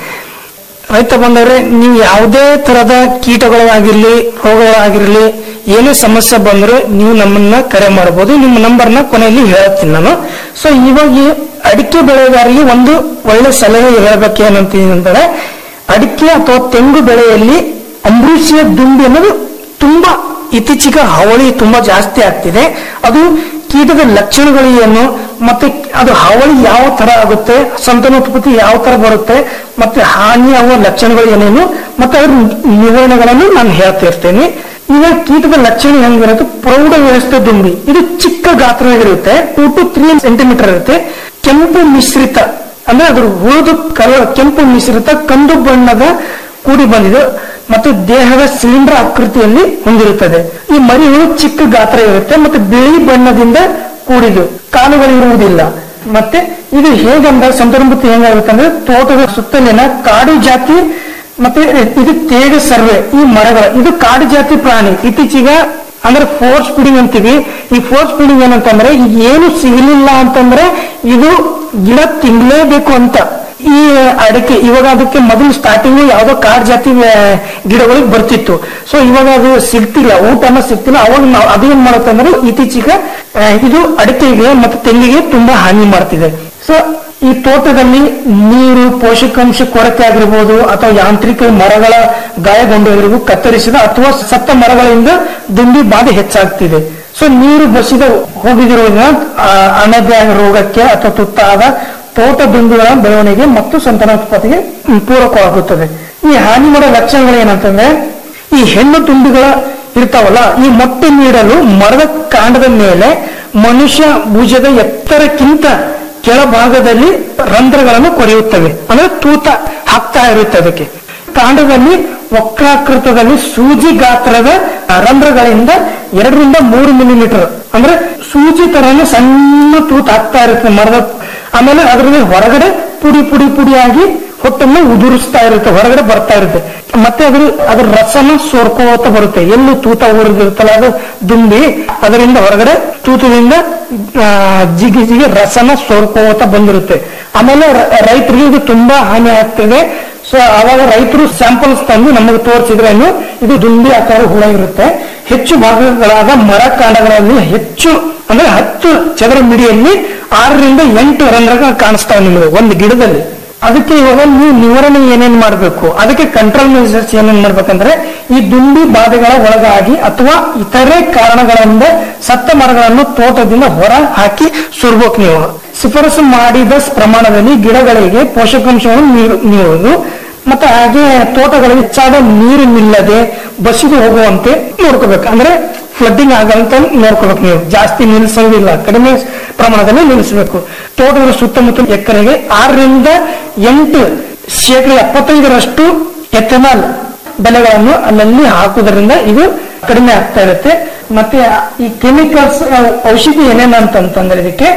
ರೈತ ಬಂದವ್ರೆ ನೀವು ಯಾವುದೇ ತರದ ಕೀಟಗಳಾಗಿರ್ಲಿ ರೋಗಗಳಾಗಿರ್ಲಿ ಏನೇ ಸಮಸ್ಯೆ ಬಂದ್ರೆ ನೀವು ನಮ್ಮನ್ನ ಕರೆ ಮಾಡಬಹುದು ನಿಮ್ಮ ನಂಬರ್ನ ಕೊನೆಯಲ್ಲಿ ಹೇಳ್ತೀನಿ ನಾನು ಸೊ ಇವಾಗ ಈ ಅಡಿಕೆ ಬೆಳೆಗಾರರಿಗೆ ಒಂದು ಒಳ್ಳೆ ಸಲಹೆ ಹೇಳ್ಬೇಕೇನಂತಂದ್ರೆ ಅಡಿಕೆ ಅಥವಾ ತೆಂಗು ಬೆಳೆಯಲ್ಲಿ ಅಮೃಷಿಯ ದುಂಬಿ ಅನ್ನೋದು ತುಂಬಾ ಇತ್ತೀಚೆಗೆ ಹಾವಳಿ ತುಂಬಾ ಜಾಸ್ತಿ ಆಗ್ತಿದೆ ಅದು ಕೀಟದ ಲಕ್ಷಣಗಳು ಏನು ಮತ್ತೆ ಅದು ಹಾವಳಿ ಯಾವ ತರ ಆಗುತ್ತೆ ಸಂತಾನೋತ್ಪತ್ತಿ ಯಾವ ತರ ಬರುತ್ತೆ ಮತ್ತೆ ಹಾನಿ ಆಗುವ ಲಕ್ಷಣಗಳು ಏನೇನು ಮತ್ತೆ ಅದ್ರ ನಿವಾರಣೆಗಳನ್ನು ನಾನು ಹೇಳ್ತಾ ಇರ್ತೇನೆ ಈಗ ಕೀಟದ ಲಕ್ಷಣ ಹೆಂಗಿರುತ್ತೆ ಪ್ರೌಢ ವ್ಯವಸ್ಥೆ ದುಂಬಿ ಇದು ಚಿಕ್ಕ ಗಾತ್ರವಾಗಿರುತ್ತೆ ಟೂ ಟು ತ್ರೀ ಸೆಂಟಿಮೀಟರ್ ಇರುತ್ತೆ ಕೆಂಪು ಮಿಶ್ರಿತ ಅಂದ್ರೆ ಅದ್ರ ಹುಳುದು ಕಲ ಕೆಂಪು ಮಿಶ್ರಿತ ಕಂದು ಬಣ್ಣದ ಕೂಡಿ ಬಂದಿದೆ ಮತ್ತು ದೇಹದ ಸಿಲಿಂಡರ್ ಆಕೃತಿಯಲ್ಲಿ ಹೊಂದಿರುತ್ತದೆ ಈ ಮರಿ ಹುಳು ಚಿಕ್ಕ ಗಾತ್ರ ಇರುತ್ತೆ ಮತ್ತು ಬಿಳಿ ಬಣ್ಣದಿಂದ ಕೂಡಿದು ಕಾಲುಗಳಿರುವುದಿಲ್ಲ ಮತ್ತೆ ಇದು ಹೇಗಂದ ಸಂದರ್ಭಕ್ಕೆ ಹೆಂಗಾಗುತ್ತೆ ಅಂದ್ರೆ ತೋಟದ ಸುತ್ತಲಿನ ಕಾಡು ಜಾತಿ ಮತ್ತೆ ಇದು ತೇಗ ಸರ್ವೆ ಈ ಮರಗಳ ಇದು ಕಾಡು ಜಾತಿ ಪ್ರಾಣಿ ಇತ್ತೀಚೆಗೆ ಅಂದ್ರೆ ಫೋರ್ಸ್ ಫೀಡಿಂಗ್ ಅಂತೀವಿ ಈ ಫೋರ್ಸ್ ಫೀಡಿಂಗ್ ಏನಂತಂದ್ರೆ ಈಗ ಏನು ಸಿಗಲಿಲ್ಲ ಅಂತಂದ್ರೆ ಇದು ಗಿಡ ತಿನ್ಲೇಬೇಕು ಅಂತ ಈ ಅಡಿಕೆ ಇವಾಗ ಅದಕ್ಕೆ ಮೊದಲು ಸ್ಟಾರ್ಟಿಂಗ್ ಯಾವ್ದೋ ಕಾಡ್ ಜಾತಿ ಆ, ಗಿಡಗಳಿಗೆ ಬರ್ತಿತ್ತು ಸೊ ಇವಾಗ ಅದು ಸಿಗ್ತಿಲ್ಲ ಊಟನ ಸಿಗ್ತಿಲ್ಲ ಅವಾಗ ನಾವು ಅದು ಏನ್ ಮಾಡುತ್ತೆ ಅಂದ್ರೆ ಇತ್ತೀಚೆಗೆ ಆ, ಇದು ಅಡಿಕೆಗೆ ಮತ್ತು ತೆಂಗಿಗೆ ತುಂಬಾ ಹಾನಿ ಮಾಡ್ತಿದೆ ಸೊ ಈ ತೋಟದಲ್ಲಿ ನೀರು ಪೋಷಕಾಂಶ ಕೊರತೆ ಆಗಿರ್ಬೋದು ಅಥವಾ ಯಾಂತ್ರಿಕ ಮರಗಳ ಗಾಯಗೊಂಡಿರುವ ಕತ್ತರಿಸಿದ ಅಥವಾ ಸತ್ತ ಮರಗಳಿಂದ ದುಂಬಿ ಬಾಧೆ ಹೆಚ್ಚಾಗ್ತಿದೆ ಸೊ ನೀರು ಬಸಿದ ಹೋಗಿದಿರುವುದರಿಂದ ಆ, ಅಣಬೆ ರೋಗಕ್ಕೆ ಅಥವಾ ತುತ್ತಾದ ತೋಟ ದುಂಬಿಗಳ ಬೆಳವಣಿಗೆ ಮತ್ತು ಸಂತಾನೋತ್ಪತ್ತಿಗೆ ಪೂರಕವಾಗುತ್ತದೆ ಈ ಹಾನಿ ಮಾಡೋ ಲಕ್ಷಣಗಳು ಏನಂತಂದ್ರೆ ಈ ಹೆಣ್ಣು ತುಂಬಿಗಳ ಇರ್ತಾವಲ್ಲ ಈ ಮೊಟ್ಟೆ ನೀಡಲು ಮರದ ಕಾಂಡದ ಮೇಲೆ ಮನುಷ್ಯ ಭುಜದ ಎತ್ತರಕ್ಕಿಂತ ಕೆಳಭಾಗದಲ್ಲಿ ರಂಧ್ರಗಳನ್ನು ಕೊರೆಯುತ್ತವೆ ಅಂದ್ರೆ ತೂತ ಹಾಕ್ತಾ ಇರುತ್ತೆ ಅದಕ್ಕೆ ಕಾಂಡದಲ್ಲಿ ವಕ್ರಾಕೃತದಲ್ಲಿ ಸೂಜಿ ಗಾತ್ರದ ರಂಧ್ರಗಳಿಂದ ಎರಡರಿಂದ ಮೂರು ಮಿಲಿಮೀಟರ್ ಅಂದ್ರೆ ಸೂಜಿ ತರನೇ ಸಣ್ಣ ತೂತ ಆಗ್ತಾ ಇರುತ್ತೆ ಮರದ ಆಮೇಲೆ ಅದರಲ್ಲಿ ಹೊರಗಡೆ ಪುಡಿ ಪುಡಿ ಪುಡಿಯಾಗಿ ಹೊಟ್ಟನ್ನು ಉದುರಿಸ್ತಾ ಇರುತ್ತೆ ಹೊರಗಡೆ ಬರ್ತಾ ಇರುತ್ತೆ ಮತ್ತೆ ಅದ್ರ ಅದ್ರ ರಸನ ಸೋರ್ಕೋತ ಬರುತ್ತೆ ಎಲ್ಲಿ ತೂತ ಊರಿದಿರುತ್ತಲ್ಲ ಅದು ದುಂಬಿ ಅದರಿಂದ ಹೊರಗಡೆ ತೂತದಿಂದ ಆ, ಜಿಗಿ ಜಿಗಿ ರಸನ ಸೋರ್ಕೋತ ಬಂದಿರುತ್ತೆ ಆಮೇಲೆ ರ- ರೈತರಿಗೆ ಇದು ತುಂಬಾ ಹಾನಿ ಆಗ್ತಿದೆ ಸೊ ಅವಾಗ ರೈತರು ಸ್ಯಾಂಪಲ್ಸ್ ತಂದು ನಮಗೆ ತೋರಿಸಿದ್ರೆ ಇದು ದುಂಬಿ ಆಕಾರ ಹುಳ ಇರುತ್ತೆ ಹೆಚ್ಚು ಭಾಗಗಳಾದ ಮರ ಕಾಂಡಗಳಲ್ಲಿ ಹೆಚ್ಚು ಅಂದ್ರೆ ಹತ್ತು ಚದರ ಮಿಡಿಯಲ್ಲಿ ಆರರಿಂದ ಎಂಟು ರಂಧ್ರಗಳು ಕಾಣಿಸ್ತಾವೆ ನಿಮಗೆ ಒಂದು ಗಿಡದಲ್ಲಿ ಅದಕ್ಕೆ ಇವಾಗ ನೀವು ನಿವಾರಣೆ ಏನೇನ್ ಮಾಡಬೇಕು ಅದಕ್ಕೆ ಕಂಟ್ರೋಲ್ ಮೆಸರ್ಸ್ ಏನೇನ್ ಮಾಡ್ಬೇಕಂದ್ರೆ ಈ ದುಂಬಿ ಬಾಧೆಗಳ ಒಳಗಾಗಿ ಅಥವಾ ಇತರೆ ಕಾರಣಗಳಿಂದ ಸತ್ತ ಮರಗಳನ್ನು ತೋಟದಿಂದ ಹೊರ ಹಾಕಿ ಸುರ್ಬೇಕು ನೀವು ಶಿಫಾರಸು ಮಾಡಿದ ಪ್ರಮಾಣದಲ್ಲಿ ಗಿಡಗಳಿಗೆ ಪೋಷಕಾಂಶವನ್ನು ನೀರು- ನೀಡುವುದು ಮತ್ತೆ ಹಾಗೆ ತೋಟಗಳಲ್ಲಿ ಹೆಚ್ಚಾದ ನೀರು ನಿಲ್ಲದೆ ಬಸಿದು ಹೋಗುವಂತೆ ನೋಡ್ಕೋಬೇಕು ಅಂದ್ರೆ ಫ್ಲಡ್ಡಿಂಗ್ ಆಗಂತ ನೋಡ್ಕೋಬೇಕು ನೀವು ಜಾಸ್ತಿ ನಿಲ್ಲಿಸೋದಿಲ್ಲ ಕಡಿಮೆ ಪ್ರಮಾಣದಲ್ಲಿ ನಿಲ್ಲಿಸಬೇಕು ತೋಟದ ಸುತ್ತಮುತ್ತ ಎಕರೆಗೆ ಆರರಿಂದ ಎಂಟು ಶೇಕಡ ಎಪ್ಪತ್ತೈದರಷ್ಟು ಎಥೆನಾಲ್ ಬೆಲೆಗಳನ್ನು ಅಲ್ಲಲ್ಲಿ ಹಾಕುವುದರಿಂದ ಇದು ಕಡಿಮೆ ಆಗ್ತಾ ಇರುತ್ತೆ ಮತ್ತೆ ಈ ಕೆಮಿಕಲ್ಸ್ ಔಷಧಿ ಏನೇನಂತಂದ್ರೆ ಇದಕ್ಕೆ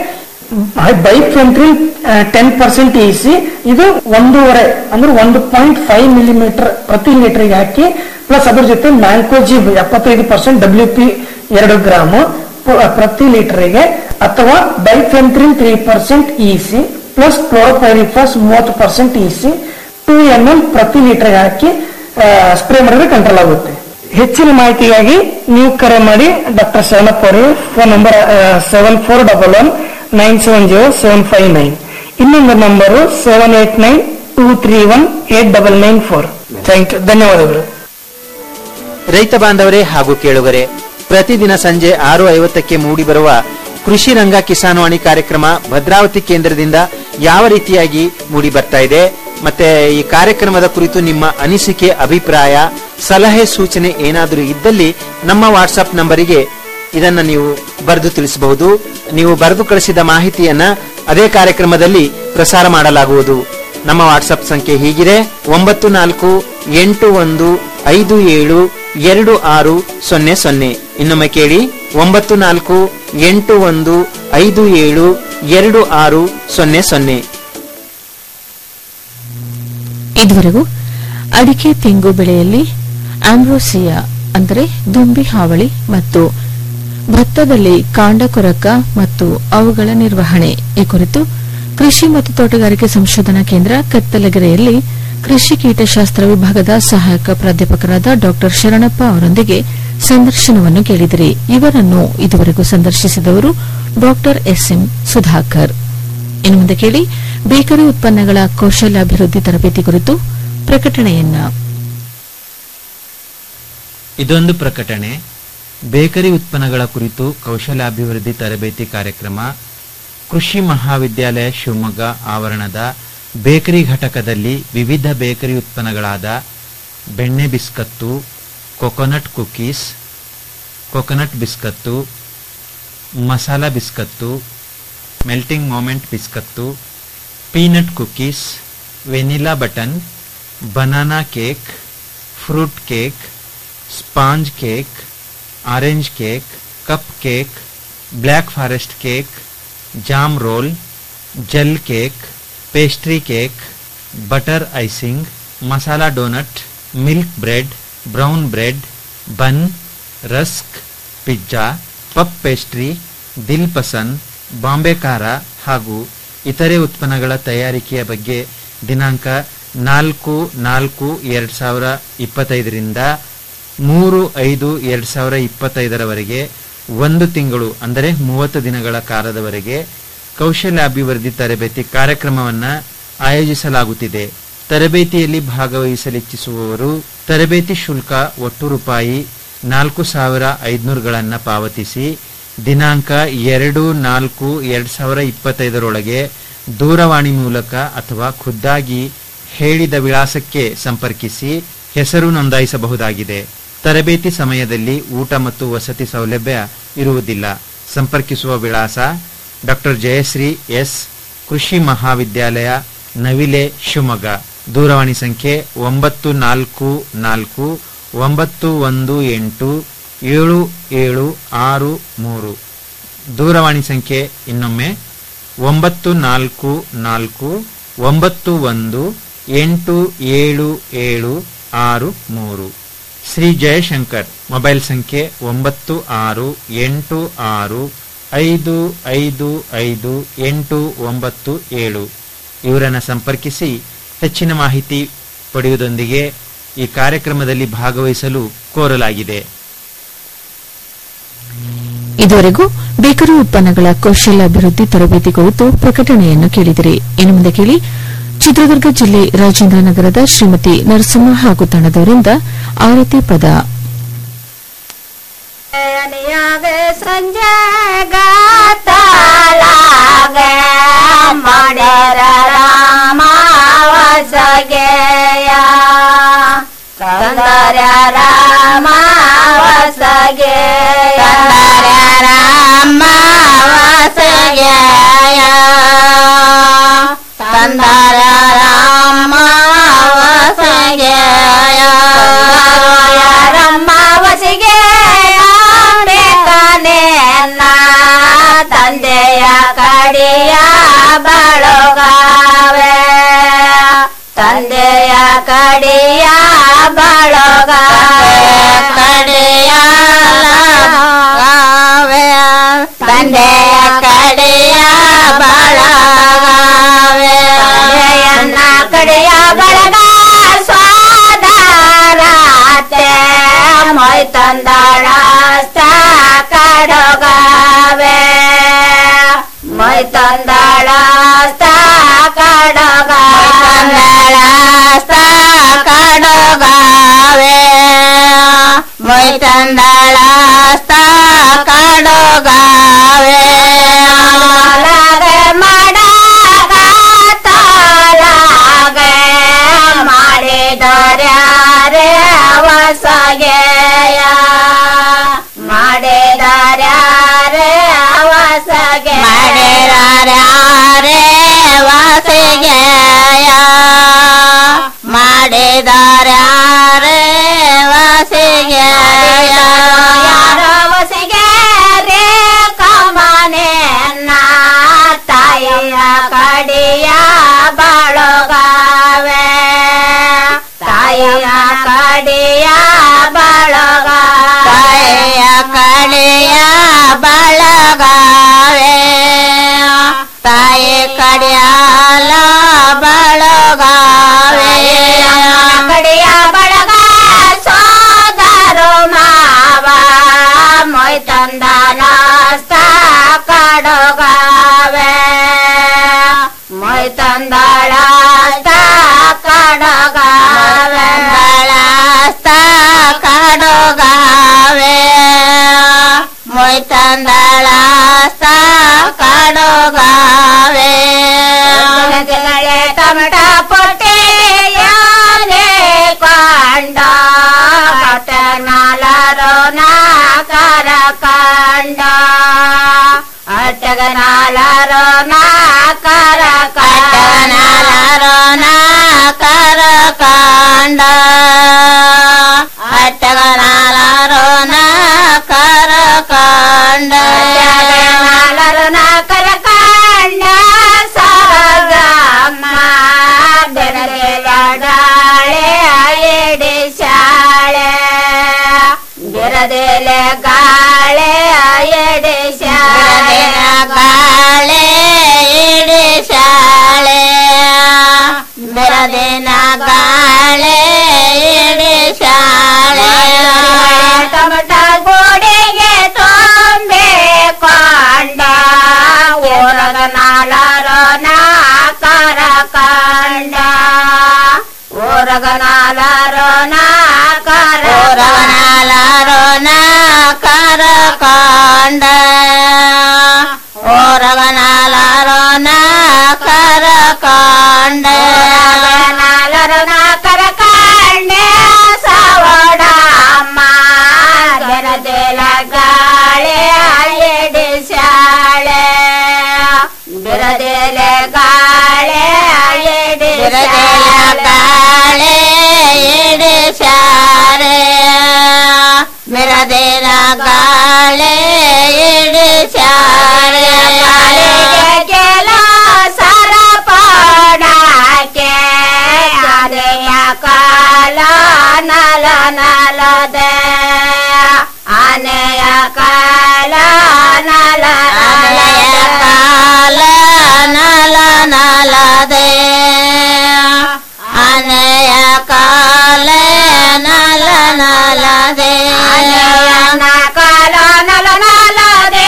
ಬೈಫೆಂಟ್ರಿಲ್ ಟೆನ್ ಪರ್ಸೆಂಟ್ ಇಸಿ ಇದು ಒಂದೂವರೆ ಅಂದ್ರೆ ಒಂದು ಪಾಯಿಂಟ್ ಫೈವ್ ಮಿಲಿಮೀಟರ್ ಪ್ರತಿ ಲೀಟರ್ಗೆ ಹಾಕಿ ಪ್ಲಸ್ ಅದ್ರ ಜೊತೆ ಮ್ಯಾಂಕೋಜಿಬ್ ಎಪ್ಪತ್ತೈದು ಪರ್ಸೆಂಟ್ ಡಬ್ಲ್ಯೂ ಪಿ ಎರಡು ಗ್ರಾಮು ಪ- ಪ್ರತಿ ಲೀಟರ್ಗೆ ಅಥವಾ bifenthrin three percent EC plus chlorpyrifos ಮೂವತ್ತು percent EC two M L ಪ್ರತಿ ಲೀಟರ್ಗೆ ಹಾಕಿ ಸ್ಪ್ರೇ ಮಾಡಿದ್ರೆ ಕಂಟ್ರೋಲ್ ಆಗುತ್ತೆ ಹೆಚ್ಚಿನ ಮಾಹಿತಿಗಾಗಿ ನೀವು ಕರೆ ಮಾಡಿ ಡಾಕ್ಟರ್ ಶರಣಪ್ಪ ಅವರು phone number seven four double one nine seven zero seven five nine ಇನ್ನೊಂದು number seven eight nine two three one eight double nine four thank you ಧನ್ಯವಾದಗಳು ರೈತ ಬಾಂಧವರೇ ಹಾಗೂ ಕೇಳುಗರೆ ಪ್ರತಿದಿನ ಸಂಜೆ ಆರು ಐವತ್ತಕ್ಕೆ ಮೂಡಿಬರುವ ಕೃಷಿ ರಂಗ ಕಿಸಾನ್ವಾಣಿ ಕಾರ್ಯಕ್ರಮ ಭದ್ರಾವತಿ ಕೇಂದ್ರದಿಂದ ಯಾವ ರೀತಿಯಾಗಿ ಮೂಡಿ ಬರ್ತಾ ಇದೆ ಮತ್ತೆ ಈ ಕಾರ್ಯಕ್ರಮದ ಕುರಿತು ನಿಮ್ಮ ಅನಿಸಿಕೆ ಅಭಿಪ್ರಾಯ ಸಲಹೆ ಸೂಚನೆ ಏನಾದರೂ ಇದ್ದಲ್ಲಿ ನಮ್ಮ ವಾಟ್ಸ್ಆಪ್ ನಂಬರಿಗೆ ಇದನ್ನ ನೀವು ಬರೆದು ತಿಳಿಸಬಹುದು ನೀವು ಬರೆದು ಕಳಿಸಿದ ಮಾಹಿತಿಯನ್ನ ಅದೇ ಕಾರ್ಯಕ್ರಮದಲ್ಲಿ ಪ್ರಸಾರ ಮಾಡಲಾಗುವುದು ನಮ್ಮ ವಾಟ್ಸಪ್ ಸಂಖ್ಯೆ ಹೀಗಿದೆ ಒಂಬತ್ತು ನಾಲ್ಕು ಎಂಟು ಒಂದು ಐದು ಏಳು ಎರಡು ಆರು ಸೊನ್ನೆ ಸೊನ್ನೆ ಇನ್ನೊಮ್ಮೆ ಕೇಳಿ ಒಂಬತ್ತು ನಾಲ್ಕು ಎಂಟು ಒಂದು ಐದು ಏಳು ಎರಡು ಆರು ಸೊನ್ನೆ ಸೊನ್ನೆ ಇದುವರೆಗೂ ಅಡಿಕೆ ತೆಂಗು ಬೆಳೆಯಲ್ಲಿ ಆಂಬ್ರೋಸಿಯಾ ಅಂದರೆ ದುಂಬಿ ಹಾವಳಿ ಮತ್ತು ಭತ್ತದಲ್ಲಿ ಕಾಂಡ ಕೊರಕ ಮತ್ತು ಅವುಗಳ ನಿರ್ವಹಣೆ ಈ ಕುರಿತು ಕೃಷಿ ಮತ್ತು ತೋಟಗಾರಿಕೆ ಸಂಶೋಧನಾ ಕೇಂದ್ರ ಕತ್ತಲಗೆರೆಯಲ್ಲಿ ಕೃಷಿ ಕೀಟಶಾಸ್ತ್ರ ವಿಭಾಗದ ಸಹಾಯಕ ಪ್ರಾಧ್ಯಾಪಕರಾದ ಡಾ ಶರಣಪ್ಪ ಅವರೊಂದಿಗೆ ಸಂದರ್ಶನವನ್ನು ಕೇಳಿದಿರಿ ಇವರನ್ನು ಇದುವರೆಗೂ ಸಂದರ್ಶಿಸಿದವರು ಡಾ ಎಸ್ಎಂ ಸುಧಾಕರ್ ಇನ್ನು ಮುಂದೆ ಕೇಳಿ ಬೇಕರಿ ಉತ್ಪನ್ನಗಳ ಕೌಶಲ್ಯಾಭಿವೃದ್ಧಿ ತರಬೇತಿ ಕುರಿತು ಪ್ರಕಟಣೆಯನ್ನ ಇದೊಂದು ಪ್ರಕಟಣೆ ಬೇಕರಿ ಉತ್ಪನ್ನಗಳ ಕುರಿತು ಕೌಶಲ್ಯಾಭಿವೃದ್ಧಿ ತರಬೇತಿ ಕಾರ್ಯಕ್ರಮ ಕೃಷಿ ಮಹಾವಿದ್ಯಾಲಯ ಶಿವಮೊಗ್ಗ ಆವರಣದ ಬೇಕರಿ ಘಟಕದಲ್ಲಿ ವಿವಿಧ ಬೇಕರಿ ಉತ್ಪನ್ನಗಳಾದ ಬೆಣ್ಣೆ biscuit coconut cookies coconut biscuit masala biscuit melting moment biscuit peanut cookies vanilla button banana cake fruit cake sponge cake orange cake cup cake black forest cake jam roll jell cake pastry cake butter icing masala doughnut milk bread brown bread bun rusk pizza puff pastry dil pasand Bombay ಖಾರ ಹಾಗೂ ಇತರೆ ಉತ್ಪನ್ನಗಳ ತಯಾರಿಕೆಯ ಬಗ್ಗೆ ದಿನಾಂಕ ನಾಲ್ಕು ನಾಲ್ಕು ಎರಡು ಸಾವಿರ ಇಪ್ಪತ್ತೈದರಿಂದ ಮೂರು ಐದು ಎರಡು ಸಾವಿರ ಇಪ್ಪತ್ತೈದರವರೆಗೆ ಒಂದು ತಿಂಗಳು ಅಂದರೆ ಮೂವತ್ತು ದಿನಗಳ ಕಾಲದವರೆಗೆ ಕೌಶಲ್ಯಾಭಿವೃದ್ಧಿ ತರಬೇತಿ ಕಾರ್ಯಕ್ರಮವನ್ನು ಆಯೋಜಿಸಲಾಗುತ್ತಿದೆ ತರಬೇತಿಯಲ್ಲಿ ಭಾಗವಹಿಸಲಿಚ್ಛಿಸುವವರು ತರಬೇತಿ ಶುಲ್ಕ ಒಟ್ಟು ರೂಪಾಯಿ ನಾಲ್ಕು ಸಾವಿರ ಐದುನೂರುಗಳನ್ನು ಪಾವತಿಸಿ ದಿನಾಂಕ ಎರಡು ನಾಲ್ಕು ಎರಡು ಸಾವಿರ ಇಪ್ಪತ್ತೈದರೊಳಗೆ ದೂರವಾಣಿ ಮೂಲಕ ಅಥವಾ ಖುದ್ದಾಗಿ ಹೇಳಿದ ವಿಳಾಸಕ್ಕೆ ಸಂಪರ್ಕಿಸಿ ಹೆಸರು ನೋಂದಾಯಿಸಬಹುದಾಗಿದೆ ತರಬೇತಿ ಸಮಯದಲ್ಲಿ ಊಟ ಮತ್ತು ವಸತಿ ಸೌಲಭ್ಯ ಇರುವುದಿಲ್ಲ ಸಂಪರ್ಕಿಸುವ ವಿಳಾಸ ಡಾಕ್ಟರ್ ಜಯಶ್ರೀ ಎಸ್ ಕೃಷಿ ಮಹಾವಿದ್ಯಾಲಯ ನವಿಲೆ ಶಿವಮೊಗ್ಗ ದೂರವಾಣಿ ಸಂಖ್ಯೆ ಒಂಬತ್ತು ನಾಲ್ಕು ನಾಲ್ಕು ಒಂಬತ್ತು ಒಂದು ಎಂಟು ಏಳು ಏಳು ಆರು ಮೂರು ದೂರವಾಣಿ ಸಂಖ್ಯೆ ಇನ್ನೊಮ್ಮೆ ಒಂಬತ್ತು ನಾಲ್ಕು ನಾಲ್ಕು ಒಂಬತ್ತು ಒಂದು ಎಂಟು ಏಳು ಏಳು ಆರು ಮೂರು ಶ್ರೀ ಜಯಶಂಕರ್ ಮೊಬೈಲ್ ಸಂಖ್ಯೆ ಒಂಬತ್ತು ಆರು ಎಂಟು ಆರು ಐದು ಐದು ಐದು ಎಂಟು ಒಂಬತ್ತು ಏಳು ಇವರನ್ನು ಸಂಪರ್ಕಿಸಿ ಹೆಚ್ಚಿನ ಮಾಹಿತಿ ಪಡೆಯುವುದೊಂದಿಗೆ ಈ ಕಾರ್ಯಕ್ರಮದಲ್ಲಿ ಭಾಗವಹಿಸಲು ಕೋರಲಾಗಿದೆ ಇದುವರೆಗೂ ಬೇಕರಿ ಉತ್ಪನ್ನಗಳ ಕೌಶಲ್ಯಾಭಿವೃದ್ಧಿ ತರಬೇತಿ ಕುರಿತು ಪ್ರಕಟಣೆಯನ್ನು ಕೇಳಿದಿರಿ ಇನ್ನು ಮುಂದೆ ಕೇಳಿ ಚಿತ್ರದುರ್ಗ ಜಿಲ್ಲೆ ರಾಜೇಂದ್ರ ನಗರದ ಶ್ರೀಮತಿ ನರಸಿಂಹ ಹಾಗೂ ತಂಡದವರಿಂದ ಆರತಿ ಪದ ನಿಯಾಗೆ ಸಂಜೆ ಗಾತಲಾಗೆ ಮಾಡ್ಯಾರ ರಾಮಾವಸಗೆಯ ತಂದರ ರಾಮಾವಸಗೆಯ ರಾಮಾವಸಗೆಯ ತಂದರ ರಾಮಾವಸಗೆಯ ರಮ್ಮವಸಿಗೆ ಬೇಕನೇನ ತಂದೆಯ ಕಡಿಯ ಬಳಗಾವೆ ತಂದೆಯ ಕಡಿಯ ಬಳಗಾವೆ ಕಡಿಯ ತಂದೆಯ ಕಡಿಯ ಬಳಗಾವೆ ತಂದೆಯನ್ನ ಕಡಿಯ ಬಳಗ ಸ್ವಾದಾರಾತೆ ಮೊಯ್ ತಂದಾಳ ಕಡಗಾವೆ ಮೊಯ್ ತಂದಾಳ ಕಡಗಾವೆ ಕಡಗಾವೆ ಮೊಯ್ ತಂದಾಳ ಕಡಗಾವೆ ಮಾಡಗಾತಲಾಗೆ ಮಾಡಿದರ್ಯಾರೆ ಅವಸಗೆಯ ಮಾಡಿದರ್ಯಾರೆ ಅವಸಗೆ ಮಾಡಿದರ್ಯಾರೆ ವಾಸಿಗೆಯ ಮಾಡಿದರ್ಯಾರೆ ವಾಸಿಗೆಯ ಯಾರೋ ವಸಿಗೆ ರೇ ಕಮನೆನ್ನ ತಾಯಿಯ ಕಡಿಯ ಬಳಗಾವೆ ತಾಯಿಯ ಕಡಿಯ ಬಳಗ ತಾಯಿಯ ಕಡಿಯ ಬಳಗಾವೆ ತಾಯಿ ಕಡಿಯಾಲ ಬಳಗಾವೆ ಕಡಿಯ ಬಳಗ ಸೋದರು ಮಾವ ಮೊಯ್ ತಂದ ನಾಸ್ತ ಕಡಗಾವೆ ಮೊಯ್ ತಂದಳ ಕಡಗಾವೆ ಕಡಗಾವೆ ಮೊಯ್ ತಂದಳ ಕಡಗಾವೆ ಟಮಟ ಪೊಟ್ಟೆ ಯಾನೆ ಕಂಡ ಕಟನಾಲರೋ ನಾಕರ ಕಂಡ ಅಟಗನಾಲರೋ ನಾಕರ ಕಟನಾಲರೋ ನಾಕರ ಕಂಡ ಅಟಗನಾಲರೋ ನಾಕರ ಕಂಡ ಅಟಗನಾಲರೋ ನಾಕರ ಕಂಡ ಸಗಮ್ಮ ಬೆನಗೆಲಾಡಾಳೆ ಎಡೆ ಶಾಳೆ ಗಿರದೆಲೆ ಗಾಳೆ ಎಡೆ ಶಾಳೆ ಗಾಳೆ ಎಡೆ ಶಾಳೆ ಬೆರದಿನ ಗಾಳೆ ಎಡೆ ಶಾಳೆ ಟಮಟ ಗೋಡೆಗೆ ತೊಂಬೆ ಕೊಂಡ ಓರಗನಾಲರೋ ನಾಕರ ಕಂಡ ಓರಗನಾಲರೋ ನಾಕರ ಓರಗನಾಲರೋ ನಾಕರ ಕಂಡ ಓರಗನಾಲರೋ ನಾಕರ ಕಂಡ ಓರಗನಾಲ ಗಾಳೆ ಇಡಿಸಾರೆ ಮಿರದಿನ ಗಾಳೆ ಇಡಿಸಾರೆ ಕೆಲ ಸರ ಪಾಡಕ್ಕೆ ಅಲೆಯ ಕಾಲ ನಲ ನಲದೆ ಆನೆಯ ಕಾಲ ನಲ ನಲಯ ಕಾಲ ನಲ ನಲದೆ ಆನೆಯ ಕಾಲ ನಲ ನಲದೆ ಆನೆಯ ಕಾಲ ನಲ ನಲದೆ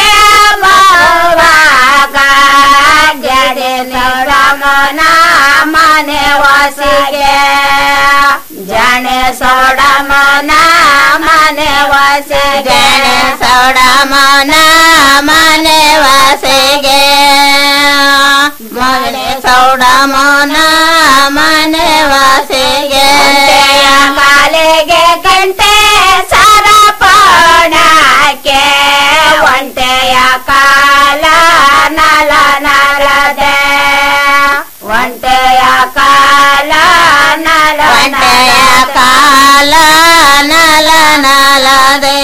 ಬಾವಾಗ ಜಡೆ ನೋಡಮನ ಮನೆ ವಾಸಿಗೆ ಜಣೆ ಸೋಡಮನ ಮನೆ ವಾಸಿಗೆ ಜಣೆ ಸೋಡಮನ ಮನೆ ವಾಸಿಗೆ ಮನೆ ಸೌಡಮನ ಮನೆ ವಾಸಿಗೆ ಕಾಲಿಗೆ ಗಂಟೆ ಸರ ಪೋಣಕ್ಕೆ ಒಂಟೆಯ ಕಾಲ ನಲ ನಲದೆ ಒಂಟೆಯ ಕಾಲ ನಲ ಒಂಟೆಯ ಕಾಲ ನಲ ನಲದೆ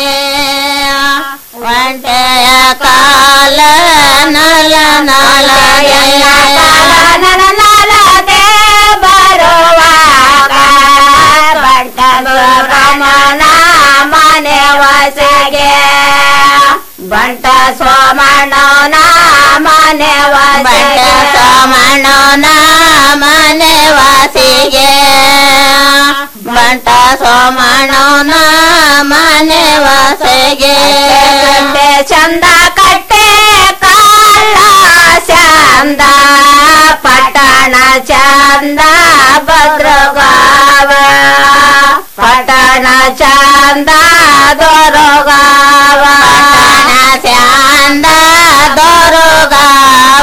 ಒಂಟೆಯ ಕಾಲ ನಲ ನಲದೆ ನಲ ನಲದೆ ಬರುವಾಗ ಬಂಟ ರಮಣ ಮನೆ ವಾಸಿಗೆ ಬಂಟ ಸೋಮಣ್ಣನ ಮನೆ ಬಂಟ ಸೋಮಣ್ಣನ ಮನೆ ವಾಸಿಗೆ ಬಂಟ ಸೋಮಣ್ಣನ ಮನೆ ವಾಸಿಗೆ ಕಟ್ಟೆ ಚಂದ ಕಟ್ಟೆ ಕಾಲ ಚಂದ ಪಟ್ಟಣ ಚಂದ ಭದ್ರಗಾವ ಪಟ್ಟಣ ಚಂದ ದೊರಗಾವ ಚಂದ ದೊರಗಾವ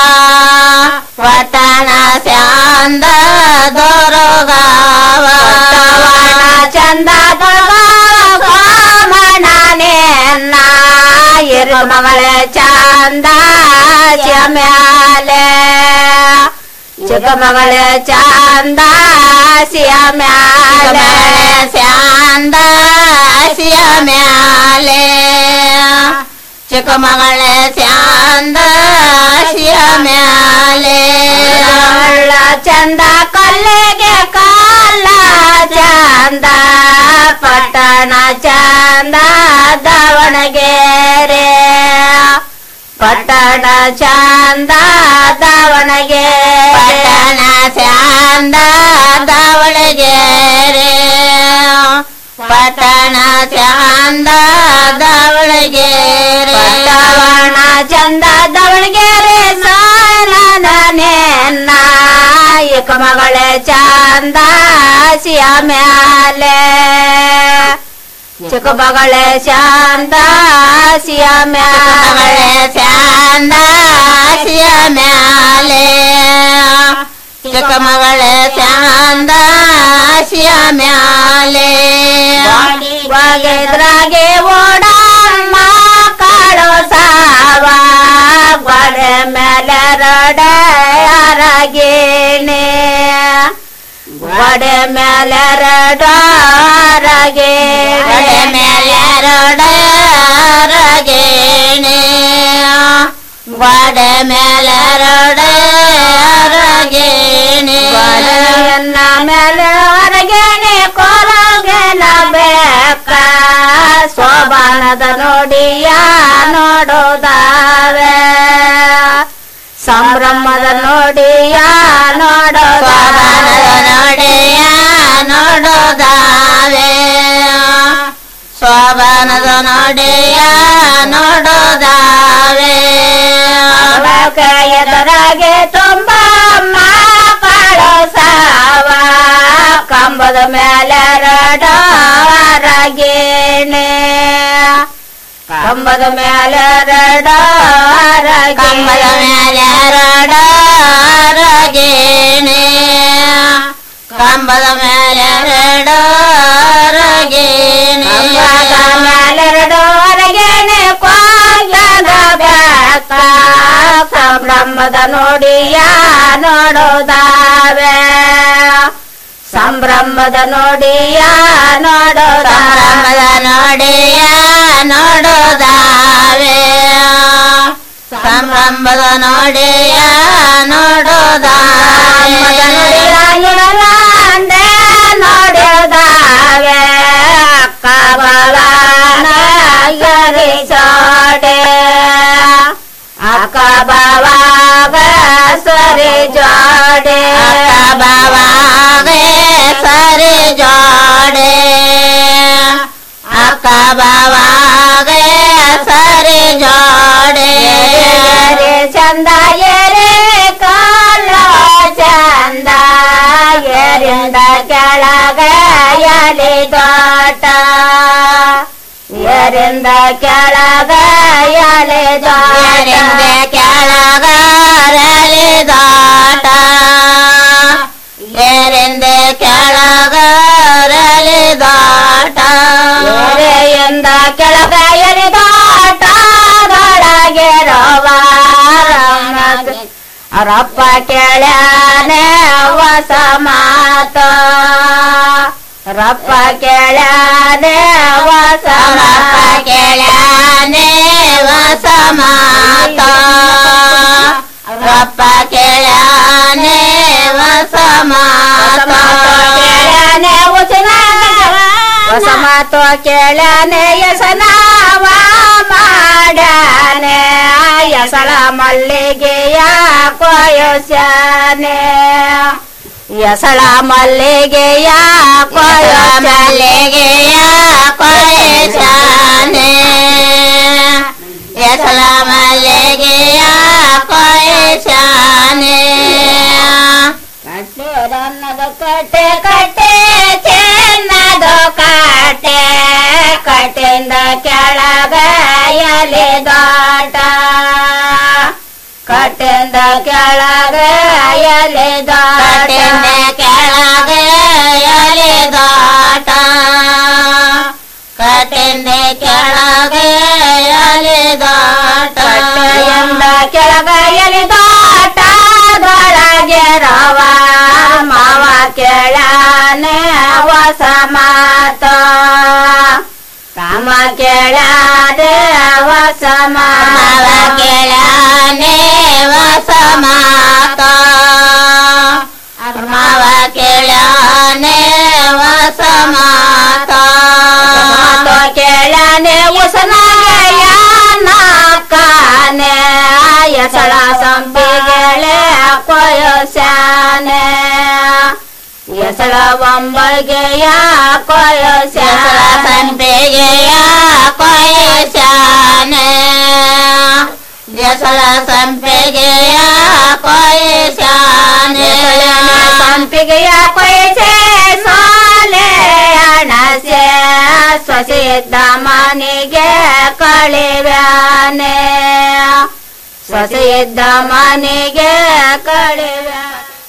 ಪಟ್ಟಣ ಚಂದ ದೊರಗಾವ ಚಂದ ಮಣನೆನ್ನ ಇರು ಮಗಳ ಚಂದ ಮ್ಯಾಲೆ ಚಿಕ್ಕ ಮಗಳ ಚಂದ ಸಿಯ ಮ್ಯಾಲೆ ಚಂದ ಸಿಯ ಮ್ಯಾಲೆ ಚಿಕ್ಕ ಮಗಳ ಚಂದ ಸಿಯ ಮ್ಯಾಲೆ ಚಂದ ಕಲ್ಲಿಗೆ ಕಾಲ ಚಂದ ಪಟ್ಟಣ ಚಂದ ದಾವಣಗೆರೆ ಪಟ್ಟಣ ಚಂದ ದಾವಣಗೆರೆ ಪಟ್ಟಣ ಚಂದ ದಾವಣಗೆರೆ ಪಟ್ಟಣ ಚಂದ ದಾವಣಗೆರೆ ಪಟ್ಟಣ ಚಂದ ದಾವಣಗೆರೆ ಸಾಲನೆನ್ನ ಏಕ ಮಗಳ ಚಂದ ಸಿಯ ಮ್ಯಾಲೆ ಚಿಕ್ಕ ಮಗಳ ಚಂದ ಸಿಯ ಮ್ಯಾಲೆ ಚಂದ ಸಿಯ ಮ್ಯಾಲೆ ಚಿಕ್ಕ ಮಗಳ ಚಂದ ಸಿಯ ಮ್ಯಾಲೆ ಒಗೆದ್ರಾಗೆ ಓಡಮ್ಮ ಕಾಳು ಸಾವ ಗೊಡೆ ಮೇಲೆ ರಡೆ ಅರಗೇಣೆ ಗೊಡೆ ಮೇಲೆ ರಡಾರಗೆ ಗೊಡೆ ಮೇಲೆ ರಡಾರಗೇಣೆ ಗೋಡೆ ಮೇಲೆ ರಡಾರಗೇಣೆ ಗೋಡೆಯನ್ನ ಮೇಲೆ ಹೊರಗೇಣೆ ಕೊರಗೆನ ಬೇಕ ಸೋಬಾನದ ನೋಡಿಯ ನೋಡೋದಾವೆ ಸಂಭ್ರಮದ ನೋಡಿಯ ನೋಡೋದಾವೆ ನೋಡಿಯ ನೋಡೋದಾವೆ ಶೋಭಾನದ ನೋಡಿಯ ನೋಡೋದಾವೆ ಎದುರಾಗೆ ತುಂಬ ಕಾಳು ಸಾವ ಕಂಬದ ಮೇಲೆ ರಡಾರಗೇಣೆ ಕಂಬದ ಮೇಲೆ ರಡಾರಗೆ ಕಂಬದ ಮೇಲೆ ರಡಾರಗೇಣೆ ಕಂಬದ ಮೇಲೆ ರಡಾರಗೇಣೆ ಕಂಬದ ಮೇಲೆ ರಡಾರಗೇಣೆ ಕ್ವಾಗದ ಬ್ಯಾಕ ಕಂಬಳ ಸಂಭ್ರಮದ ನೋಡಿಯ ನೋಡೋದಾವೆ ಸಂಭ್ರಮದ ನೋಡಿಯ ನೋಡೋದಾಮದ ನೋಡಿಯ ನೋಡೋದಾವೆ ಸಂಭ್ರಮದ ನೋಡಿಯ ನೋಡೋದಾವೆ ನೋಡೋದಾವೆ ಅಕ್ಕ ಬಾವನ ಗರಿ ಚೋಡೆ ಅಕ್ಕ ಬಾವಾಗ ಸರಿ ಜೋಡೆ ಅಕ್ಕ ಬಾವಾಗೆ ಸರಿ ಜೋಡೆ ಅಕ್ಕ ಬಾವಾಗೆ ಸರಿ ಜೋಡೆ ಚಂದ ಎರೆ ಕಾಲ ಚಂದ ಎರಿಂದ ಕೆಳಗೆ ಎಲೆ ದೋಟ ಎರಿಂದ ಕೆಳಗ ಎಲೆ ದೋಟ ಕೆಳಗ ಎಲೆ ದೋಟ ಎರಿಂದ ಕೆಳಗ ಎಲೆ ದೋಟ ಎರೆಯಿಂದ ಕೆಳಗ ಎಲೆ ದೋಟ ಒಳಗೆ ರಪ್ಪ ಕೇಳ್ಯಾನೆ ಹೊಸ ಮಾತ ರಪ್ಪ ಕೇಳ್ಯಾನೆ ಹೊಸ ರಪ್ಪ ಕೇಳ್ಯಾನೆ ಹೊಸ ಮಾತ ರಪ್ಪ ಕೇಳ್ಯಾನೆ ಹೊಸ ಮಾತ ಕೇಳ್ಯಾನೆ ಉಸಿನ ಹೊಸ ಮಾತು ಕೇಳ್ಯಾನೆ ಯಸನಾವ ಮಾಡ್ಯಾನೆ ಯಸಳ ಮಲ್ಲಿಗೆಯ ಕೊಯಸ್ಯಾನೆ ಯಸಳ ಮಲ್ಲಿಗೆಯ ಕೊಯ ಮಲ್ಲಿಗೆಯ ಕೊಯಸ್ಯಾನೆ ಯಸಳ ಮಲ್ಲಿಗೆಯ ಕೊಯಸ್ಯಾನೆ ಕಟ್ಟೆರನ್ನದ ಕಟ್ಟೆ ಕಟ್ಟೆ ಚೆನ್ನದ ಕಟ್ಟೆ ಕಟ್ಟೆಯಿಂದ ಕೆಳಗ ಎಲೆ ದಾಟ ಕಟ್ಟೆಯಿಂದ ಕೆಳಗ ಎಲೆ ದಾಟ ಕೆಳಗ ಎಲೆ ದಾಟ ಕಟ್ಟೆಯಿಂದ ಕೆಳಗ ಎಲೆ ದಾಟ ಕಟ್ಟೆಯಿಂದ ಕೆಳಗ ಎಲೆ ದಾಟ ದೊಳಗೆ ರವ ಮಾವ ಕೇಳಾನೆ ಹೊಸ ಮಾತ ರಾಮ ಕೇಳಾದೆ ಹೊಸ ಮಾವ ಕೇಳಾನೆ ಹೊಸ ಮಾತ ಮಾವ ಕೇಳಾನೆ ಹೊಸ ಮಾತ ಮಾತು ಕೇಳಾನೆ ಹೊಸನಾಯ ನಾಕಾನೆ ಎಸಳ ಸಂಪಿಗೆಳೆ ಕೊಯಸ್ಯಾನೆ ಎಸಳ ಒಂಬಗೆಯ ಕೊಯಸ್ಯಾನ ಸಂಪಿಗೆಯ ಕೊಯಸ್ಯಾನೆ ಎಸಳ ಸಂಪಿಗೆಯ ಕೊಯಸ್ಯಾನೆ ಸಂಪಿಗೆಯ ಕೊಯಸೆ ಸೋಲೆ ಅಣಸೆ ಸ್ವಸಿದ್ದ ಮನೆಗೆ ಕಳಿವ್ಯಾನೆ ಸ್ವಸಿದ್ದ ಮನೆಗೆ ಕಳಿವ್ಯಾನೆ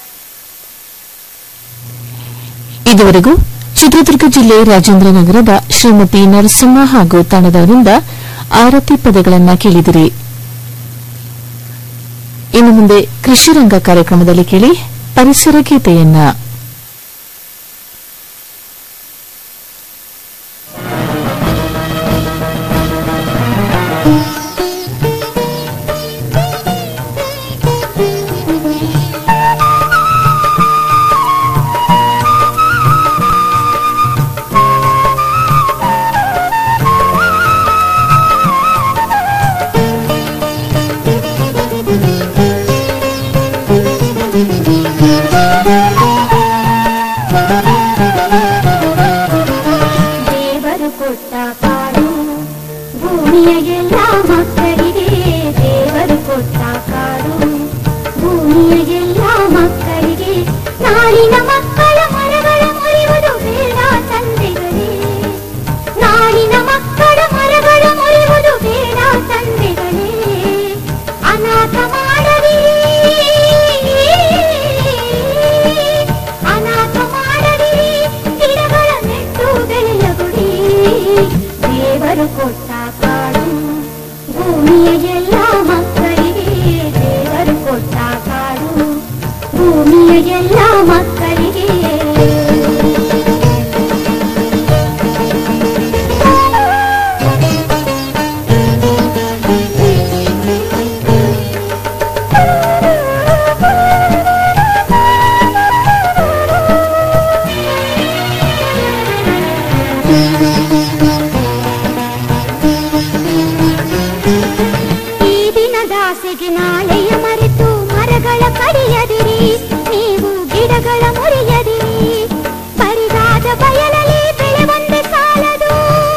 ಇದುವರೆಗೂ ಚಿತ್ರದುರ್ಗ ಜಿಲ್ಲೆ ರಾಜೇಂದ್ರನಗರದ ಶ್ರೀಮತಿ ನರಸಿಂಹ ಹಾಗೂ ತಂಡದವರಿಂದ ಆರತಿ ಪದಗಳನ್ನ ಕೇಳಿದಿರಿ ಇನ್ನು ಮುಂದೆ ಕೃಷಿ ರಂಗ ಕಾರ್ಯಕ್ರಮದಲ್ಲಿ ಕೇಳಿ ಪರಿಸರ ಗೀತೆಯನ್ನ ಭೂಮಿಯ ಎಲ್ಲ ಮಕ್ಕಳಿಗೆ ಈ ದಿನದಾಸೆಗೆ ನಾಳೆಯ ಮರೆತು ಮರಗಳ ಕಡಿಯದಿರಿ ನೀವು ಗಿಡಗಳ ಮುರಿಯದಿರಿ ಬರಿದಾದ ಬಯಲಲ್ಲಿ ಬೆಳೆ ಒಂದೇ ಸಾಲದು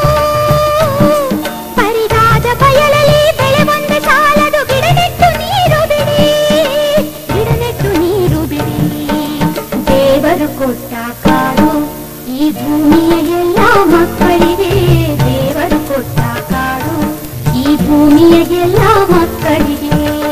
ಬರಿದಾದ ಬಯಲಲ್ಲಿ ಬೆಳೆ ಒಂದೇ ಸಾಲದು ಗಿಡ ನೆಟ್ಟು ನೀರು ಬಿಡಿ ಗಿಡ ನೆಟ್ಟು ನೀರು ಬಿಡಿ ದೇವರು ಕೊಟ್ಟ ಕಾಡು ಈ ಭೂಮಿಯ ಎಲ್ಲ ಮಕ್ಕಳಿಗೆ ದೇವರು ಕೊಟ್ಟ ಕಾಡು ಈ ಭೂಮಿಯ ಎಲ್ಲ ಮಕ್ಕಳಿಗೆ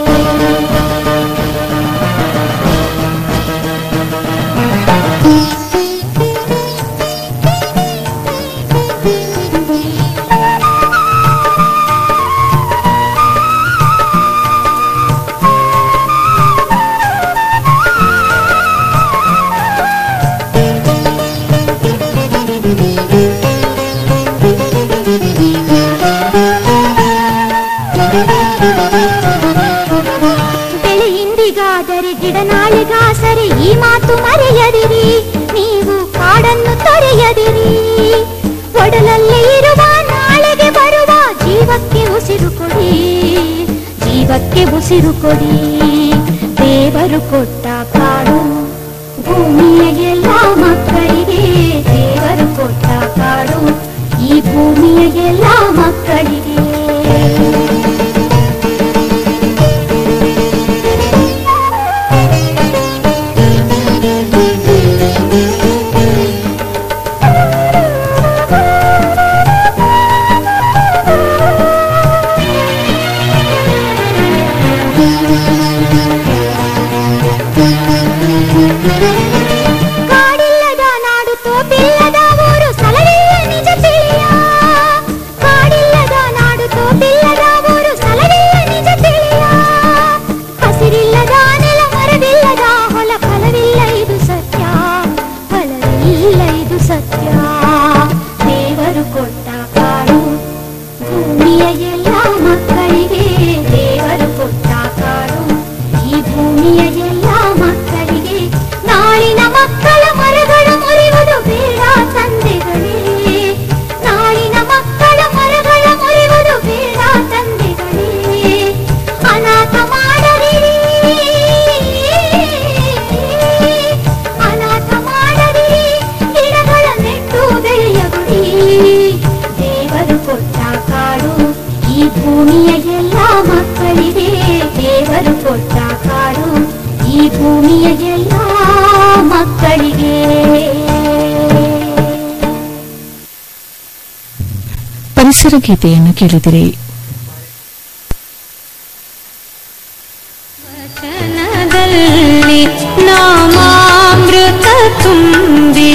ಬೆಳೆ ಇಂದಿಗಾದರೆ ಗಿಡ ನಾಳೆಗಾಸರೆ ಈ ಮಾತು ಮರೆಯದಿರಿ ನೀವು ಕಾಡನ್ನು ತೊರೆಯದಿರಿ ಒಡಲಲ್ಲಿ ಇರುವ ನಾಳೆಗೆ ಬರುವ ಜೀವಕ್ಕೆ ಉಸಿರು ಕೊಡಿ ಜೀವಕ್ಕೆ ಉಸಿರು ಕೊಡಿ ದೇವರು ಕೊಟ್ಟ ಕಾಡು ಭೂಮಿಯ ಎಲ್ಲ ಮಕ್ಕಳಿಗೆ ದೇವರು ಕೊಟ್ಟ ಕಾಡು ಈ ಭೂಮಿಯ ಎಲ್ಲ ಮಕ್ಕಳಿಗೆ ಕಾಡಿಲ್ಲದ ನಾಡು ತೋಪಿಲ್ಲದ ಊರು ಸ್ಥಳವಿಲ್ಲ ನಿಜ ತಿಳಿಯ ಕಾಡಿಲ್ಲದ ನಾಡು ತೋಪಿಲ್ಲದ ಊರು ಸ್ಥಳವಿಲ್ಲ ನಿಜ ತಿಳಿಯ ಹಸಿರಿಲ್ಲದ ನೆಲ ಮರವಿಲ್ಲದ ಹೊಲ ಫಲವಿಲ್ಲ ಇದು ಸತ್ಯ ಫಲವಿಲ್ಲ ಇದು ಸತ್ಯ ದೇವರು ಕೊಟ್ಟ ಕಾಡು ಭೂಮಿಯ ಎಲ್ಲ ಮಕ್ಕಳಿಗೆ ದೇವರು ಕೊಟ್ಟ ಕಾಡು ಈ ಭೂಮಿಯ ಎಲ್ಲ ಮಕ್ಕಳಿಗೆ ನಾಳಿನ ಮಕ್ಕಳ ಮರಗಳ ಮುರಿಯುವುದು ಬೇಡ ತಂದೆಗಳೇ ನಾಳಿನ ಮಕ್ಕಳ ಮರಗಳ ಮುರಿಯುವುದು ಬೇಡ ತಂದೆಗಳೇ ಅನಾಥ ಮಾಡದಿರಿ ಅನಾಥ ಮಾಡದಿರಿ ಗಿಡಗಳ ನೆಟ್ಟು ಬೆಳೆಯಗುಡಿ ದೇವರು ಕೊಟ್ಟ ಕಾಡು ಈ ಭೂಮಿಯ ಎಲ್ಲ ಮಕ್ಕಳಿಗೆ ದೇವರು ಕೊಟ್ಟ ಕಾಡು ಈ ಭೂಮಿಯ ಎಲ್ಲ ಮಕ್ಕಳಿಗೆ ಪರಿಸರ ಗೀತೆಯನ್ನು ಕೇಳಿದಿರಿ ವಚನದಲ್ಲಿ ನಾಮಾಮೃತ ತುಂಬಿ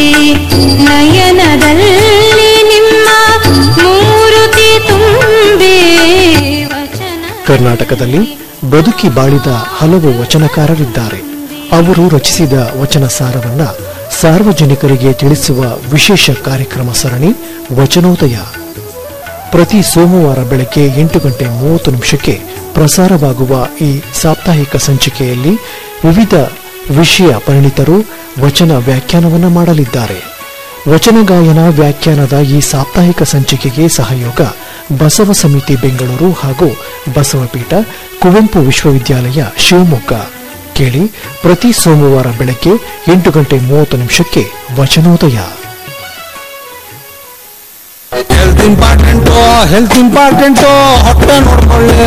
ನಯನದಲ್ಲಿ ನಿಮ್ಮ ಮೂರುತಿ ತುಂಬಿ ವಚನ ಕರ್ನಾಟಕದಲ್ಲಿ ಬದುಕಿ ಬಾಳಿದ ಹಲವು ವಚನಕಾರರಿದ್ದಾರೆ ಅವರು ರಚಿಸಿದ ವಚನ ಸಾರವನ್ನ ಸಾರ್ವಜನಿಕರಿಗೆ ತಿಳಿಸುವ ವಿಶೇಷ ಕಾರ್ಯಕ್ರಮ ಸರಣಿ ವಚನೋದಯ ಪ್ರತಿ ಸೋಮವಾರ ಬೆಳಗ್ಗೆ ಎಂಟು ಗಂಟೆ ಮೂವತ್ತು ನಿಮಿಷಕ್ಕೆ ಪ್ರಸಾರವಾಗುವ ಈ ಸಾಪ್ತಾಹಿಕ ಸಂಚಿಕೆಯಲ್ಲಿ ವಿವಿಧ ವಿಷಯ ಪರಿಣಿತರು ವಚನ ವ್ಯಾಖ್ಯಾನವನ್ನ ಮಾಡಲಿದ್ದಾರೆ ವಚನ ಗಾಯನ ವ್ಯಾಖ್ಯಾನದ ಈ ಸಾಪ್ತಾಹಿಕ ಸಂಚಿಕೆಗೆ ಸಹಯೋಗ ಬಸವ ಸಮಿತಿ ಬೆಂಗಳೂರು ಹಾಗೂ ಬಸವಪೀಠ ಕುವೆಂಪು ವಿಶ್ವವಿದ್ಯಾಲಯ ಶಿವಮೊಗ್ಗ ಕೇಳಿ ಪ್ರತಿ ಸೋಮವಾರ ಬೆಳಗ್ಗೆ ಎಂಟು ಗಂಟೆ ಮೂವತ್ತು ನಿಮಿಷಕ್ಕೆ Vachanodaya health important health important ಹೊಟ್ಟೆ ನೋಡ್ಕೊಳ್ಳಿ